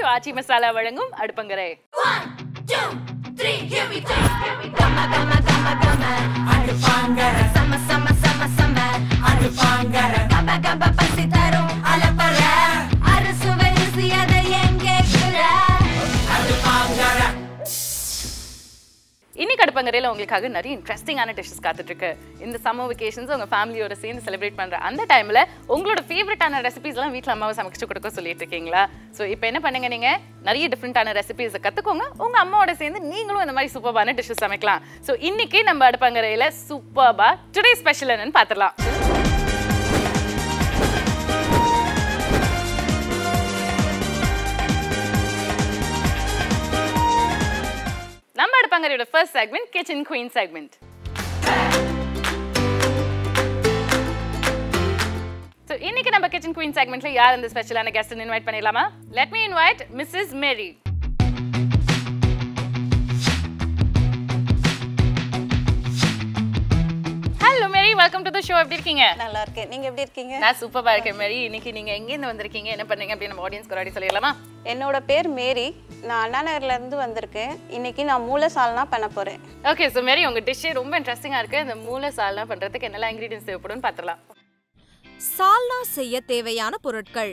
ஆச்சி மசாலா வழங்கும் அடுப்பங்கரை இன்னைக்கு அடுப்பங்கரையில் உங்களுக்காக நிறைய இன்ட்ரெஸ்டிங்கான டிஷ்ஷஸ் காத்துட்டு இருக்கு இந்த சம்மர் வெக்கேஷன்ஸ் உங்க ஃபேமிலியோட சேர்ந்து செலிப்ரேட் பண்ற அந்த டைம்ல உங்களோட ஃபேவரட்டான ரெசிபிஸ்லாம் வீட்டில் அம்மாவை சமைச்சு கொடுக்க சொல்லிட்டு இருக்கீங்களா ஸோ இப்போ என்ன பண்ணுங்க நீங்க நிறைய டிஃப்ரெண்டான ரெசிபிஸை கத்துக்கோங்க உங்க அம்மாவோட சேர்ந்து நீங்களும் இந்த மாதிரி சூப்பர்பான டிஷ்ஷஸ் சமைக்கலாம் ஸோ இன்னைக்கு நம்ம அடுப்பங்கரையில் சூப்பர்பா டுடே ஸ்பெஷல் என்னன்னு பார்த்துடலாம் நம்ம அடுப்பங்கரையோட first segment kitchen queen segment so இன்னைக்கு நம்ம கிச்சன் குயின் செக்மெண்ட்ல யார் இந்த ஸ்பெஷலான கெஸ்ட் இன்வைட் பண்ணிடலாமா let me invite Mrs Mary hello Mary welcome to the show எப்படி இருக்கீங்க நல்லா இருக்கேன் நீங்க எப்படி இருக்கீங்க நான் சூப்பரா இருக்கேன் மேரி இன்னைக்கு நீங்க எங்கேருந்து வந்திருக்கீங்க என்ன பண்ணீங்க அப்படின்னு நம்ம ஆடியன்ஸ் கொராடி சொல்லிடலாமா என்னோட பேர் மேரி நான் அண்ணா நகர்ல இருந்து வந்திருக்கேன் இன்னைக்கு நான் மூளை சால்னா பண்ண போறேன் ஓகே ஸோ மேரி உங்க டிஷ்ஷே ரொம்ப இன்ட்ரெஸ்டிங்கா இருக்கு இந்த மூளை சால்னா பண்றதுக்கு என்னெல்லாம் இன்கிரீடியன்ஸ் தேவைப்படும்னு பார்த்துலாம் சால்னா செய்ய தேவையான பொருட்கள்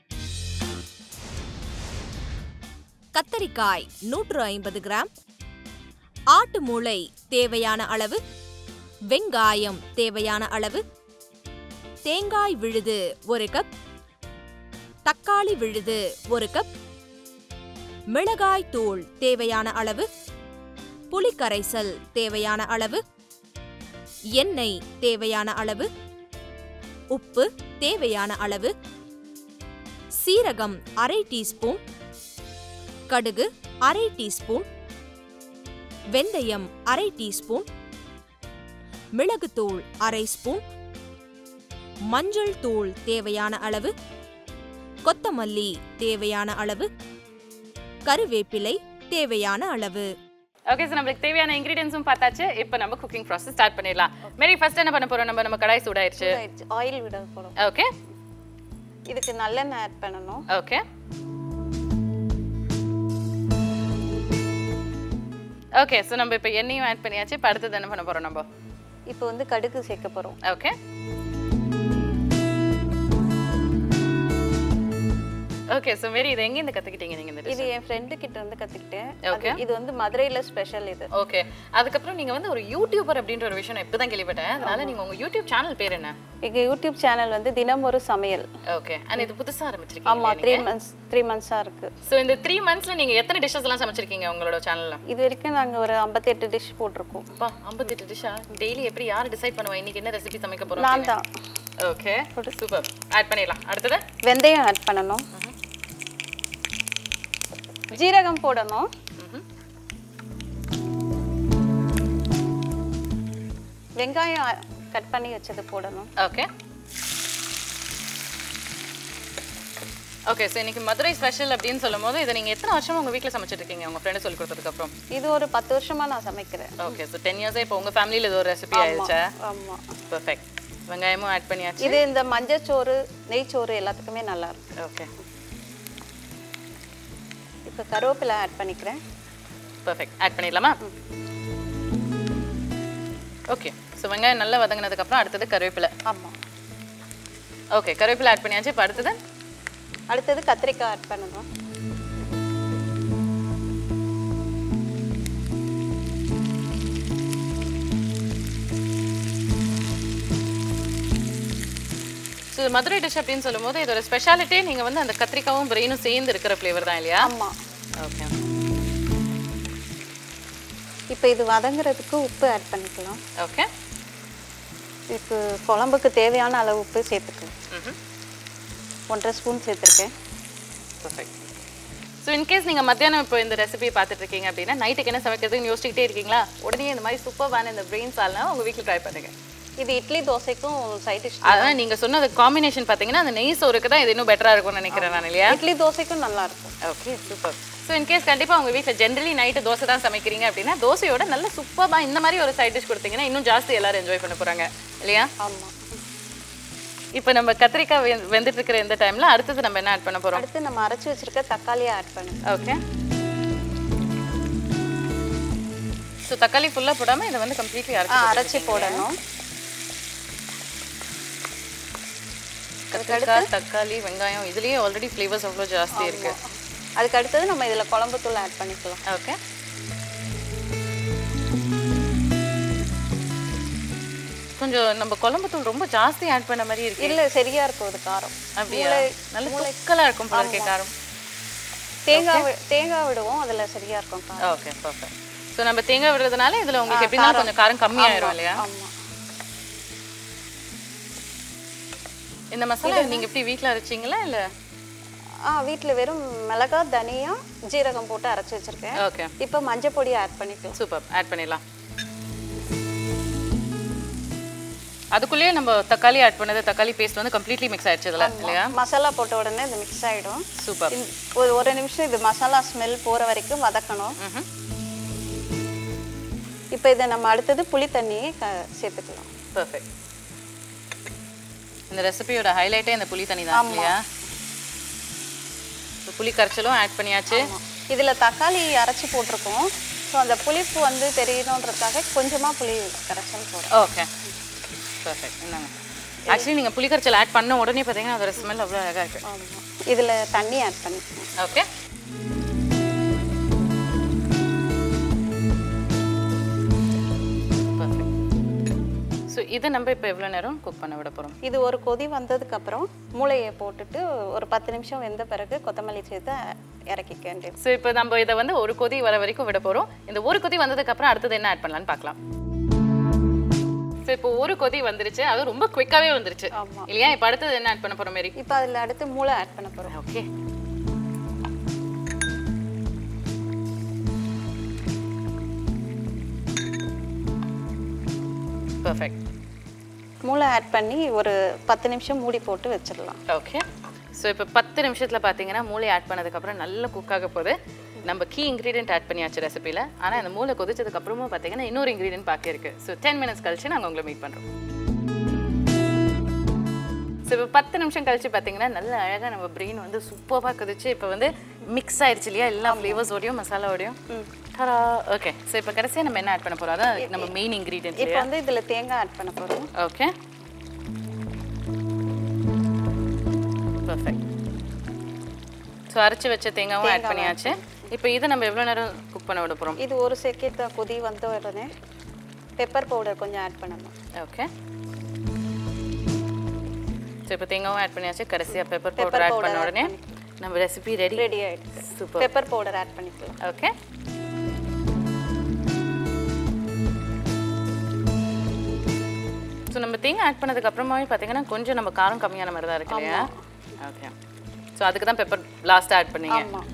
கத்தரிக்காய் நூற்று ஐம்பது கிராம் ஆட்டு மூளை தேவையான அளவு வெங்காயம் தேவையான அளவு தேங்காய் விழுது ஒரு கப் தக்காளி விழுது ஒரு கப் மிளகாய் தூள் தேவையான அளவு புளிக்கரைசல் தேவையான அளவு எண்ணெய் தேவையான அளவு உப்பு தேவையான அளவு சீரகம் அரை டீஸ்பூன் கடுகு அரை டீஸ்பூன் வெந்தயம் அரை டீஸ்பூன் மிளகுத்தூள் அரை ஸ்பூன் மஞ்சள் தூள் தேவையான அளவு கொத்தமல்லி தேவையான அளவு கருவேப்பிலை தேவையான அளவு ஓகே சார் நம்மளுக்கு தேவையான இன்கிரீடியன்ஸும் பார்த்தாச்சு இப்போ நம்ம குக்கிங் ப்ராசஸ் ஸ்டார்ட் பண்ணிடலாம் மேரி ஃபர்ஸ்ட் என்ன பண்ண போறோம் நம்ம நம்ம கடாய் சூடாயிருச்சு ஆயில் விட போறோம் ஓகே இதுக்கு நல்லெண்ணெய் ஆட் பண்ணணும் ஓகே ஓகே ஸோ நம்ம இப்போ எண்ணெயும் ஆட் பண்ணியாச்சு இப்போ அடுத்தது என்ன பண்ண போறோம் நம்ம இப்போ வந்து கடுகு சேர்க்க போறோம் ஓகே ஓகே ஸோ மேரி இது எங்கேருந்து கற்றுக்கிட்டீங்க நீங்கள் இந்த இது என் ஃப்ரெண்டு கிட்ட இருந்து கத்துக்கிட்டேன் Okay. அது- இது வந்து மதுரையில ஸ்பெஷல் இது ஓகே அதுக்கப்புறம் நீங்க வந்து ஒரு யூடியூபர் அப்படின்ற ஒரு விஷயம் நான் இப்பதான் கேள்விப்பட்டேன் அதனால நீங்க உங்க யூடியூப் சேனல் பேர் என்ன எங்க யூடியூப் சேனல் வந்து தினம் ஒரு சமையல் ஓகே அண்ட் இது புதுசா ஆமா ஆரம்பிச்சிருக்கீங்க த்ரீ மந்த்ஸ் த்ரீ மந்த்ஸா இருக்கு ஸோ இந்த த்ரீ மந்த்ஸ்ல நீங்க எத்தனை டிஷ்ஷஸ் எல்லாம் சமைச்சிருக்கீங்க உங்களோட சேனல்ல இது வரைக்கும் நாங்க ஒரு 58 டிஷ் போட்டிருக்கோம் அப்பா ஐம்பத்தெட்டு டிஷ்ஷா டெய்லி எப்படி யார் டிசைட் பண்ணுவா இன்னைக்கு என்ன ரெசிபி சமைக்க போறோம் நான் தான் ஓகே சூப்பர் ஆட் பண்ணிடலாம் அடுத்தது வெந்தயம் ஆட் பண்ணணும் ஜீரகம் போடணும் வெங்காயம் கட் பண்ணி வச்சது போடணும் ஓகே ஓகே ஸோ இன்னைக்கு மதுரை ஸ்பெஷல் அப்படின்னு சொல்லும் போது இதை நீங்க எத்தனை வருஷமா உங்க வீட்ல சமைச்சிட்டு இருக்கீங்க உங்க ஃப்ரெண்டு சொல்லி கொடுத்ததுக்கு அப்புறம் இது ஒரு பத்து வருஷமா நான் சமைக்கிறேன் ஓகே ஸோ டென் இயர்ஸா இப்போ உங்க ஃபேமிலியில் இது ஒரு ரெசிபி ஆயிடுச்சா ஆமா பெர்ஃபெக்ட் வெங்காயமும் ஆட் பண்ணியாச்சு இது இந்த மஞ்சச்சோறு நெய்ச்சோறு எல்லாத்துக்குமே நல்லா இருக்கு ஓகே இப்போ கருவேப்பிலை ஆட் பண்ணிக்கிறேன் பெர்ஃபெக்ட் ஆட் பண்ணிடலாமா ஓகே ஸோ வெங்காயம் நல்லா வதங்கினதுக்கப்புறம் அடுத்தது கருவேப்பிலை ஆமா ஓகே கருவேப்பிலை ஆட் பண்ணியாச்சு இப்போ அடுத்தது அடுத்தது கத்திரிக்காய் ஆட் பண்ணணும் ஸோ மதுரை டிஷ் அப்படின்னு சொல்லும்போது இதோட ஸ்பெஷாலிட்டி நீங்கள் வந்து அந்த கத்திரிக்காவும் பிரெயினும் சேர்ந்து இருக்கிற ஃப்ளேவர் தான் இல்லையா ஆமா ஓகே இப்போ இது வதங்குறதுக்கு உப்பு ஆட் பண்ணிக்கலாம் ஓகே இப்போ குழம்புக்கு தேவையான அளவு உப்பு சேர்த்துக்கலாம் ம் ஒன்றரை ஸ்பூன் சேர்த்துருக்கேன் பர்ஃபெக்ட் ஸோ இன்கேஸ் நீங்கள் மத்தியானம் இப்போ இந்த ரெசிபி பார்த்துட்டு இருக்கீங்க அப்படின்னா நைட்டுக்கு என்ன சமைக்கிறதுன்னு யோசிச்சுக்கிட்டே இருக்கீங்களா உடனே இந்த மாதிரி சூப்பர்வான இந்த பிரெயின் சால்னா உங்கள் வீட்டில் ட்ரை பண்ணுங்க இது இட்லி தோசைக்கும் சைட் டிஷ் அதான் நீங்கள் சொன்னது காம்பினேஷன் பார்த்தீங்கன்னா அந்த நெய் சோறுக்கு தான் இது இன்னும் பெட்டராக இருக்கும்னு நினைக்கிறேன் நான் இல்லையா இட்லி தோசைக்கும் நல்லா இருக்கும் ஓகே சூப்பர் ஸோ இன்கேஸ் கண்டிப்பாக உங்கள் வீட்டில் ஜென்ரலி நைட்டு தோசை தான் சமைக்கிறீங்க அப்படின்னா தோசையோட நல்ல சூப்பராக இந்த மாதிரி ஒரு சைட் டிஷ் கொடுத்தீங்கன்னா இன்னும் ஜாஸ்தி எல்லாரும் என்ஜாய் பண்ண போகிறாங்க இல்லையா ஆமா இப்போ நம்ம கத்திரிக்காய் வெ- வெந்துட்டு இருக்கிற இந்த டைம்ல அடுத்தது நம்ம என்ன ஆட் பண்ண போறோம் அடுத்து நம்ம அரைச்சி வச்சிருக்க தக்காளியை ஆட் பண்ணுங்க ஓகே ஸோ தக்காளி ஃபுல்லாக போடாம இதை வந்து கம்ப்ளீட்லி ஆ அரைச்சி அரைச்சி போடணும் கத்திரிக்காய் தக்காளி வெங்காயம் இதுலயே ஆல்ரெடி ஃப்ளேவர்ஸ் அவ்வளோ ஜாஸ்தி இருக்கு அதுக்கு அடுத்தது நம்ம இதில் குழம்பு தூள் ஆட் பண்ணிக்கலாம் ஓகே கொஞ்சம் நம்ம குழம்பு தூள் ரொம்ப ஜாஸ்தி ஆட் பண்ண மாதிரி இருக்கு இல்லை சரியா இருக்கும் அது காரம் அப்படியா நல்ல துக்கலா இருக்கும் போல இருக்கே காரம் தேங்காய் வி- தேங்காய் விடுவோம் அதில் சரியா இருக்கும் காரம் ஓகே பர்ஃபெக்ட் ஸோ நம்ம தேங்காய் விடுறதுனால இதுல உங்களுக்கு எப்படின்னா கொஞ்சம் காரம் கம்மியாயிரும் இல்லையா ஆமாம் இந்த மசாலா நீங்க எப்படி வீட்ல அரைச்சீங்களா இல்ல ஆ வீட்டில் வெறும் மிளகா தனியா ஜீரகம் போட்டு அரைச்சி வச்சிருக்கேன் ஓகே இப்போ மஞ்சள் பொடி ஆட் பண்ணிக்கலாம் சூப்பர் ஆட் பண்ணிடலாம் அதுக்குள்ளேயே நம்ம தக்காளி ஆட் பண்ணது தக்காளி பேஸ்ட் வந்து கம்ப்ளீட்லி மிக்ஸ் ஆயிடுச்சு இதுல இல்லையா மசாலா போட்ட உடனே இது மிக்ஸ் ஆகிடும் சூப்பர் ஒரு ஒரு நிமிஷம் இது மசாலா ஸ்மெல் போகிற வரைக்கும் வதக்கணும் ம்ஹும். இப்போ இதை நம்ம அடுத்தது புளி தண்ணியை க சேர்த்துக்கலாம் பர்ஃபெக்ட் இந்த ரெசிபியோட ஹைலைட்டே இந்த புளி தண்ணி தான் இல்லையா இப்போ புளி கரைச்சலும் ஆட் பண்ணியாச்சு இதில் தக்காளி அரைச்சி போட்டிருக்கோம் ஸோ அந்த புளிப்பு வந்து தெரியணுன்றதுக்காக கொஞ்சமாக புளி கரைசல் போடுறோம் ஓகே பர்ஃபெக்ட் என்னங்க ஆக்சுவலி நீங்கள் புளி கரைச்சல் ஆட் பண்ண உடனே பார்த்தீங்கன்னா அதோட ஸ்மெல் அவ்வளோ அழகாக இருக்கு ஆமாம் இதில் தண்ணி ஆட் பண்ணிக்கணும் ஓகே ஸோ இதை நம்ம இப்போ எவ்வளோ நேரம் குக் பண்ண விட போகிறோம் இது ஒரு கொதி வந்ததுக்கப்புறம் மூளையை போட்டுட்டு ஒரு பத்து நிமிஷம் வெந்த பிறகு கொத்தமல்லி சேர்த்து இறக்கிக்க வேண்டியது ஸோ இப்போ நம்ம இதை வந்து ஒரு கொதி வர வரைக்கும் விட போகிறோம் இந்த ஒரு கொதி வந்ததுக்கப்புறம் அடுத்தது என்ன ஆட் பண்ணலாம்னு பார்க்கலாம் ஸோ இப்போ ஒரு கொதி வந்துருச்சு அது ரொம்ப குவிக்காகவே வந்துருச்சு ஆமா. இல்லையா இப்போ அடுத்தது என்ன ஆட் பண்ண போகிறோம் மாரி இப்போ அதில் அடுத்து மூளை ஆட் பண்ண போகிறோம் ஓகே பர்ஃபெக்ட் மூளை ஆட் பண்ணி ஒரு பத்து நிமிஷம் மூடி போட்டு வச்சிடலாம் ஓகே ஸோ இப்போ பத்து நிமிஷத்தில் பார்த்தீங்கன்னா மூளை ஆட் பண்ணதுக்கப்புறம் நல்ல குக் ஆக போகுது நம்ம கீ இன்க்ரீடியன்ட் ஆட் பண்ணியாச்சு ரெசிபியில் ஆனால் அந்த மூளை கொதிச்சதுக்கப்புறமும் பார்த்தீங்கன்னா இன்னொரு இன்க்ரீடியன்ட் பாக்கி இருக்கு ஸோ டென் மினிட்ஸ் கழிச்சு நாங்கள் உங்களை மீட் பண்ணுறோம் ஸோ இப்போ பத்து நிமிஷம் கழிச்சு பார்த்தீங்கன்னா நல்ல அழகாக நம்ம பிரெயின் வந்து சூப்பராக கொதிச்சு இப்போ வந்து மிக்ஸ் ஆயிடுச்சு இல்லையா எல்லா ஃப்ளேவர்ஸோடையும் மசாலாவோடையும் தரா ஓகே ஸோ இப்போ கடைசியாக நம்ம என்ன ஆட் பண்ண போகிறோம் அதான் நம்ம மெயின் இன்க்ரீடியன்ட் இப்போ வந்து இதில் தேங்காய் ஆட் பண்ண போகிறோம் ஓகே பர்ஃபெக்ட் ஸோ அரைச்சி வச்ச தேங்காவும் ஆட் பண்ணியாச்சு இப்போ இதை நம்ம எவ்வளோ நேரம் குக் பண்ண விட போகிறோம் இது ஒரு செகண்ட் தான் கொதி வந்த உடனே பெப்பர் பவுடர் கொஞ்சம் ஆட் பண்ணணும் ஓகே ஸோ இப்போ தேங்காவும் ஆட் பண்ணியாச்சு கடைசியாக pepper Pepper powder add powder பண்ண add உடனே நம்ம ரெசிபி ரெடி ரெடி ஆகிடுது சூப்பர் பெப்பர் பவுடர் ஆட் பண்ணிக்கலாம் ஓகே ஸோ நம்ம தேங்காய் ஆட் பண்ணதுக்கு அப்புறமாவே பார்த்தீங்கன்னா கொஞ்சம் நம்ம காரம் கம்மியான மாதிரி தான் இருக்கு இல்லையா ஓகே ஸோ அதுக்கு தான் பெப்பர் லாஸ்ட்டாக ஆட் பண்ணீங்க ஆமாம்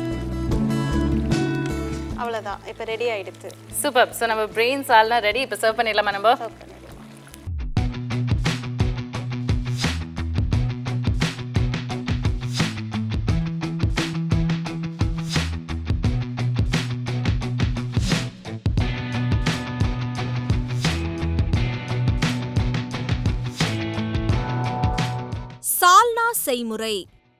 அவ்வளோதான் இப்போ ரெடி ஆகிடுது சூப்பர் ஸோ நம்ம பிரெயின் சால்னா ரெடி இப்போ சர்வ் பண்ணிடலாமா நம்ம சர்வ் பண்ணிடலாம் சால்னா செய்முறை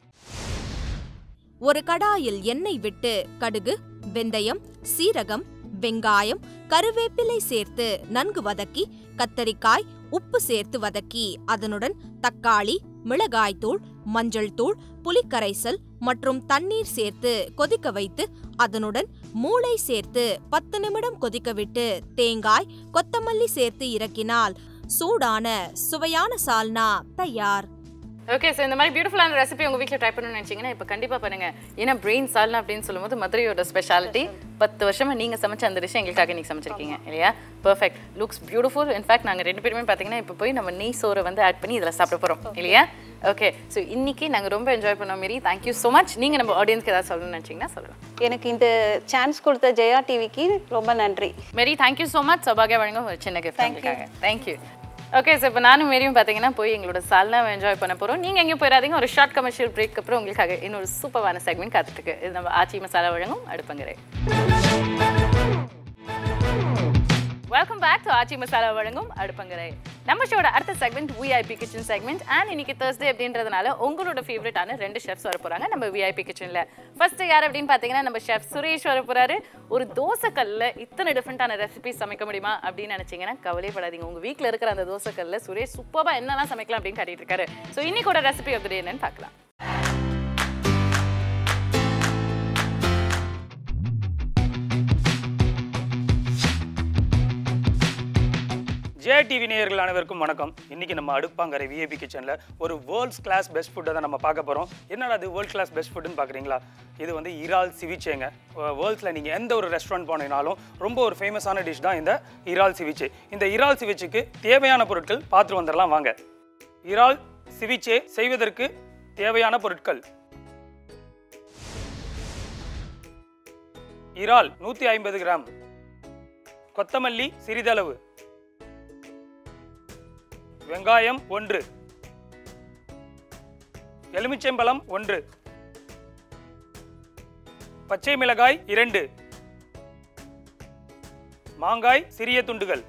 ஒரு கடாயில் எண்ணெய் விட்டு கடுகு வெந்தயம் சீரகம் வெங்காயம் கருவேப்பிலை சேர்த்து நன்கு வதக்கி கத்தரிக்காய் உப்பு சேர்த்து வதக்கி அதனுடன் தக்காளி மிளகாய்த்தூள் மஞ்சள் தூள் புளிக்கரைசல் மற்றும் தண்ணீர் சேர்த்து கொதிக்க வைத்து அதனுடன் மூளை சேர்த்து பத்து நிமிடம் கொதிக்க விட்டு தேங்காய் கொத்தமல்லி சேர்த்து இறக்கினால் சூடான சுவையான சால்னா தயார் ஓகே ஸோ இந்த மாதிரி பியூட்டிஃபுல்லான ரெசிபி உங்கள் வீட்டில் ட்ரை பண்ணணும்னு நினச்சிங்கன்னா இப்போ கண்டிப்பாக பண்ணுங்க ஏன்னா பிரெயின் சால்னா அப்படின்னு சொல்லும்போது மதுரையோட ஸ்பெஷாலிட்டி பத்து வருஷமா நீங்கள் சமைச்ச அந்த டிஷ் எங்களுக்காக நீங்கள் சமைச்சிருக்கீங்க இல்லையா பர்ஃபெக்ட் லுக்ஸ் பியூட்டிஃபுல் இன்ஃபேக்ட் நாங்கள் ரெண்டு பேருமே பார்த்தீங்கன்னா இப்போ போய் நம்ம நெய் சோறை வந்து ஆட் பண்ணி இதில் சாப்பிட போகிறோம் இல்லையா ஓகே ஸோ இன்னைக்கு நாங்கள் ரொம்ப என்ஜாய் பண்ணோம் மாரி தேங்க்யூ ஸோ மச் நீங்கள் நம்ம ஆடியன்ஸ்க்கு ஏதாவது சொல்லணும்னு நினச்சிங்கன்னா சொல்லலாம் எனக்கு இந்த சான்ஸ் கொடுத்த ஜெயா டிவிக்கு ரொம்ப நன்றி மேரி தேங்க்யூ ஸோ மச் சௌபாகியா வழங்கும் ஒரு சின்ன கிஃப்ட் எங்களுக்காக தேங்க்யூ ஓகே ஸோ இப்போ நானும் மேரியும் பார்த்தீங்கன்னா போய் எங்களோட சால்னா என்ஜாய் பண்ண போகிறோம் நீங்கள் எங்கேயும் போயிடாதீங்க ஒரு ஷார்ட் கமர்ஷியல் பிரேக் அப்புறம் உங்களுக்காக இன்னொரு சூப்பரான செக்மெண்ட் காத்துட்ருக்கு இது நம்ம ஆச்சி மசாலா வழங்கும் Aduppangarai welcome back to Aachi Masala வழங்கும் அடுப்பங்கரை நம்ம ஷோட அடுத்த segment VIP kitchen segment and இன்னைக்கு Thursday அப்படின்றதுனால உங்களோட ஃபேவரட்டான ரெண்டு ஷெஃப்ஸ் வர போறாங்க நம்ம விஐபி கிச்சன்ல ஃபர்ஸ்ட் யார் அப்படின்னு பார்த்தீங்கன்னா நம்ம ஷெஃப் சுரேஷ் வர போறாரு ஒரு தோசைக்கல்ல இத்தனை டிஃப்ரெண்டான ரெசிபிஸ் சமைக்க முடியுமா அப்படின்னு நினைச்சீங்கன்னா கவலைப்படாதீங்க உங்க வீட்ல இருக்கிற அந்த தோசைக்கல்ல சுரேஷ் சூப்பரா என்னெல்லாம் சமைக்கலாம் அப்படின்னு காட்டிட்டு இருக்காரு ஸோ இன்னைக்கோட ரெசிபி ஆஃப் த டே என்னன்னு பார்க்கலாம் ஜே டிவி நேயர்கள் அனைவருக்கும் வணக்கம் இன்னைக்கு நம்ம அடுப்பாங்கரை விஏபி கிச்சனில் ஒரு வேர்ல்ட்ஸ் கிளாஸ் பெஸ்ட் ஃபுட்டை தான் நம்ம பார்க்க போகிறோம் என்னடா அது வேர்ல்ட் கிளாஸ் பெஸ்ட் ஃபுட்டுன்னு பார்க்குறீங்களா இது வந்து இறால் சிவிச்சேங்க வேர்ல்ட்ஸில் நீங்கள் எந்த ஒரு ரெஸ்டாரண்ட் போனீங்கனாலும் ரொம்ப ஒரு ஃபேமஸான டிஷ் தான் இந்த இறால் சிவிச்சே இந்த இறால் சிவிச்சுக்கு தேவையான பொருட்கள் பார்த்துட்டு வந்துடலாம் வாங்க இறால் சிவிச்சே செய்வதற்கு தேவையான பொருட்கள் இறால் நூற்றி ஐம்பது கிராம் கொத்தமல்லி சிறிதளவு வெங்காயம் ஒன்று எலுமிச்சம்பழம் ஒன்று பச்சை மிளகாய் இரண்டு மாங்காய் சிறிய துண்டுகள்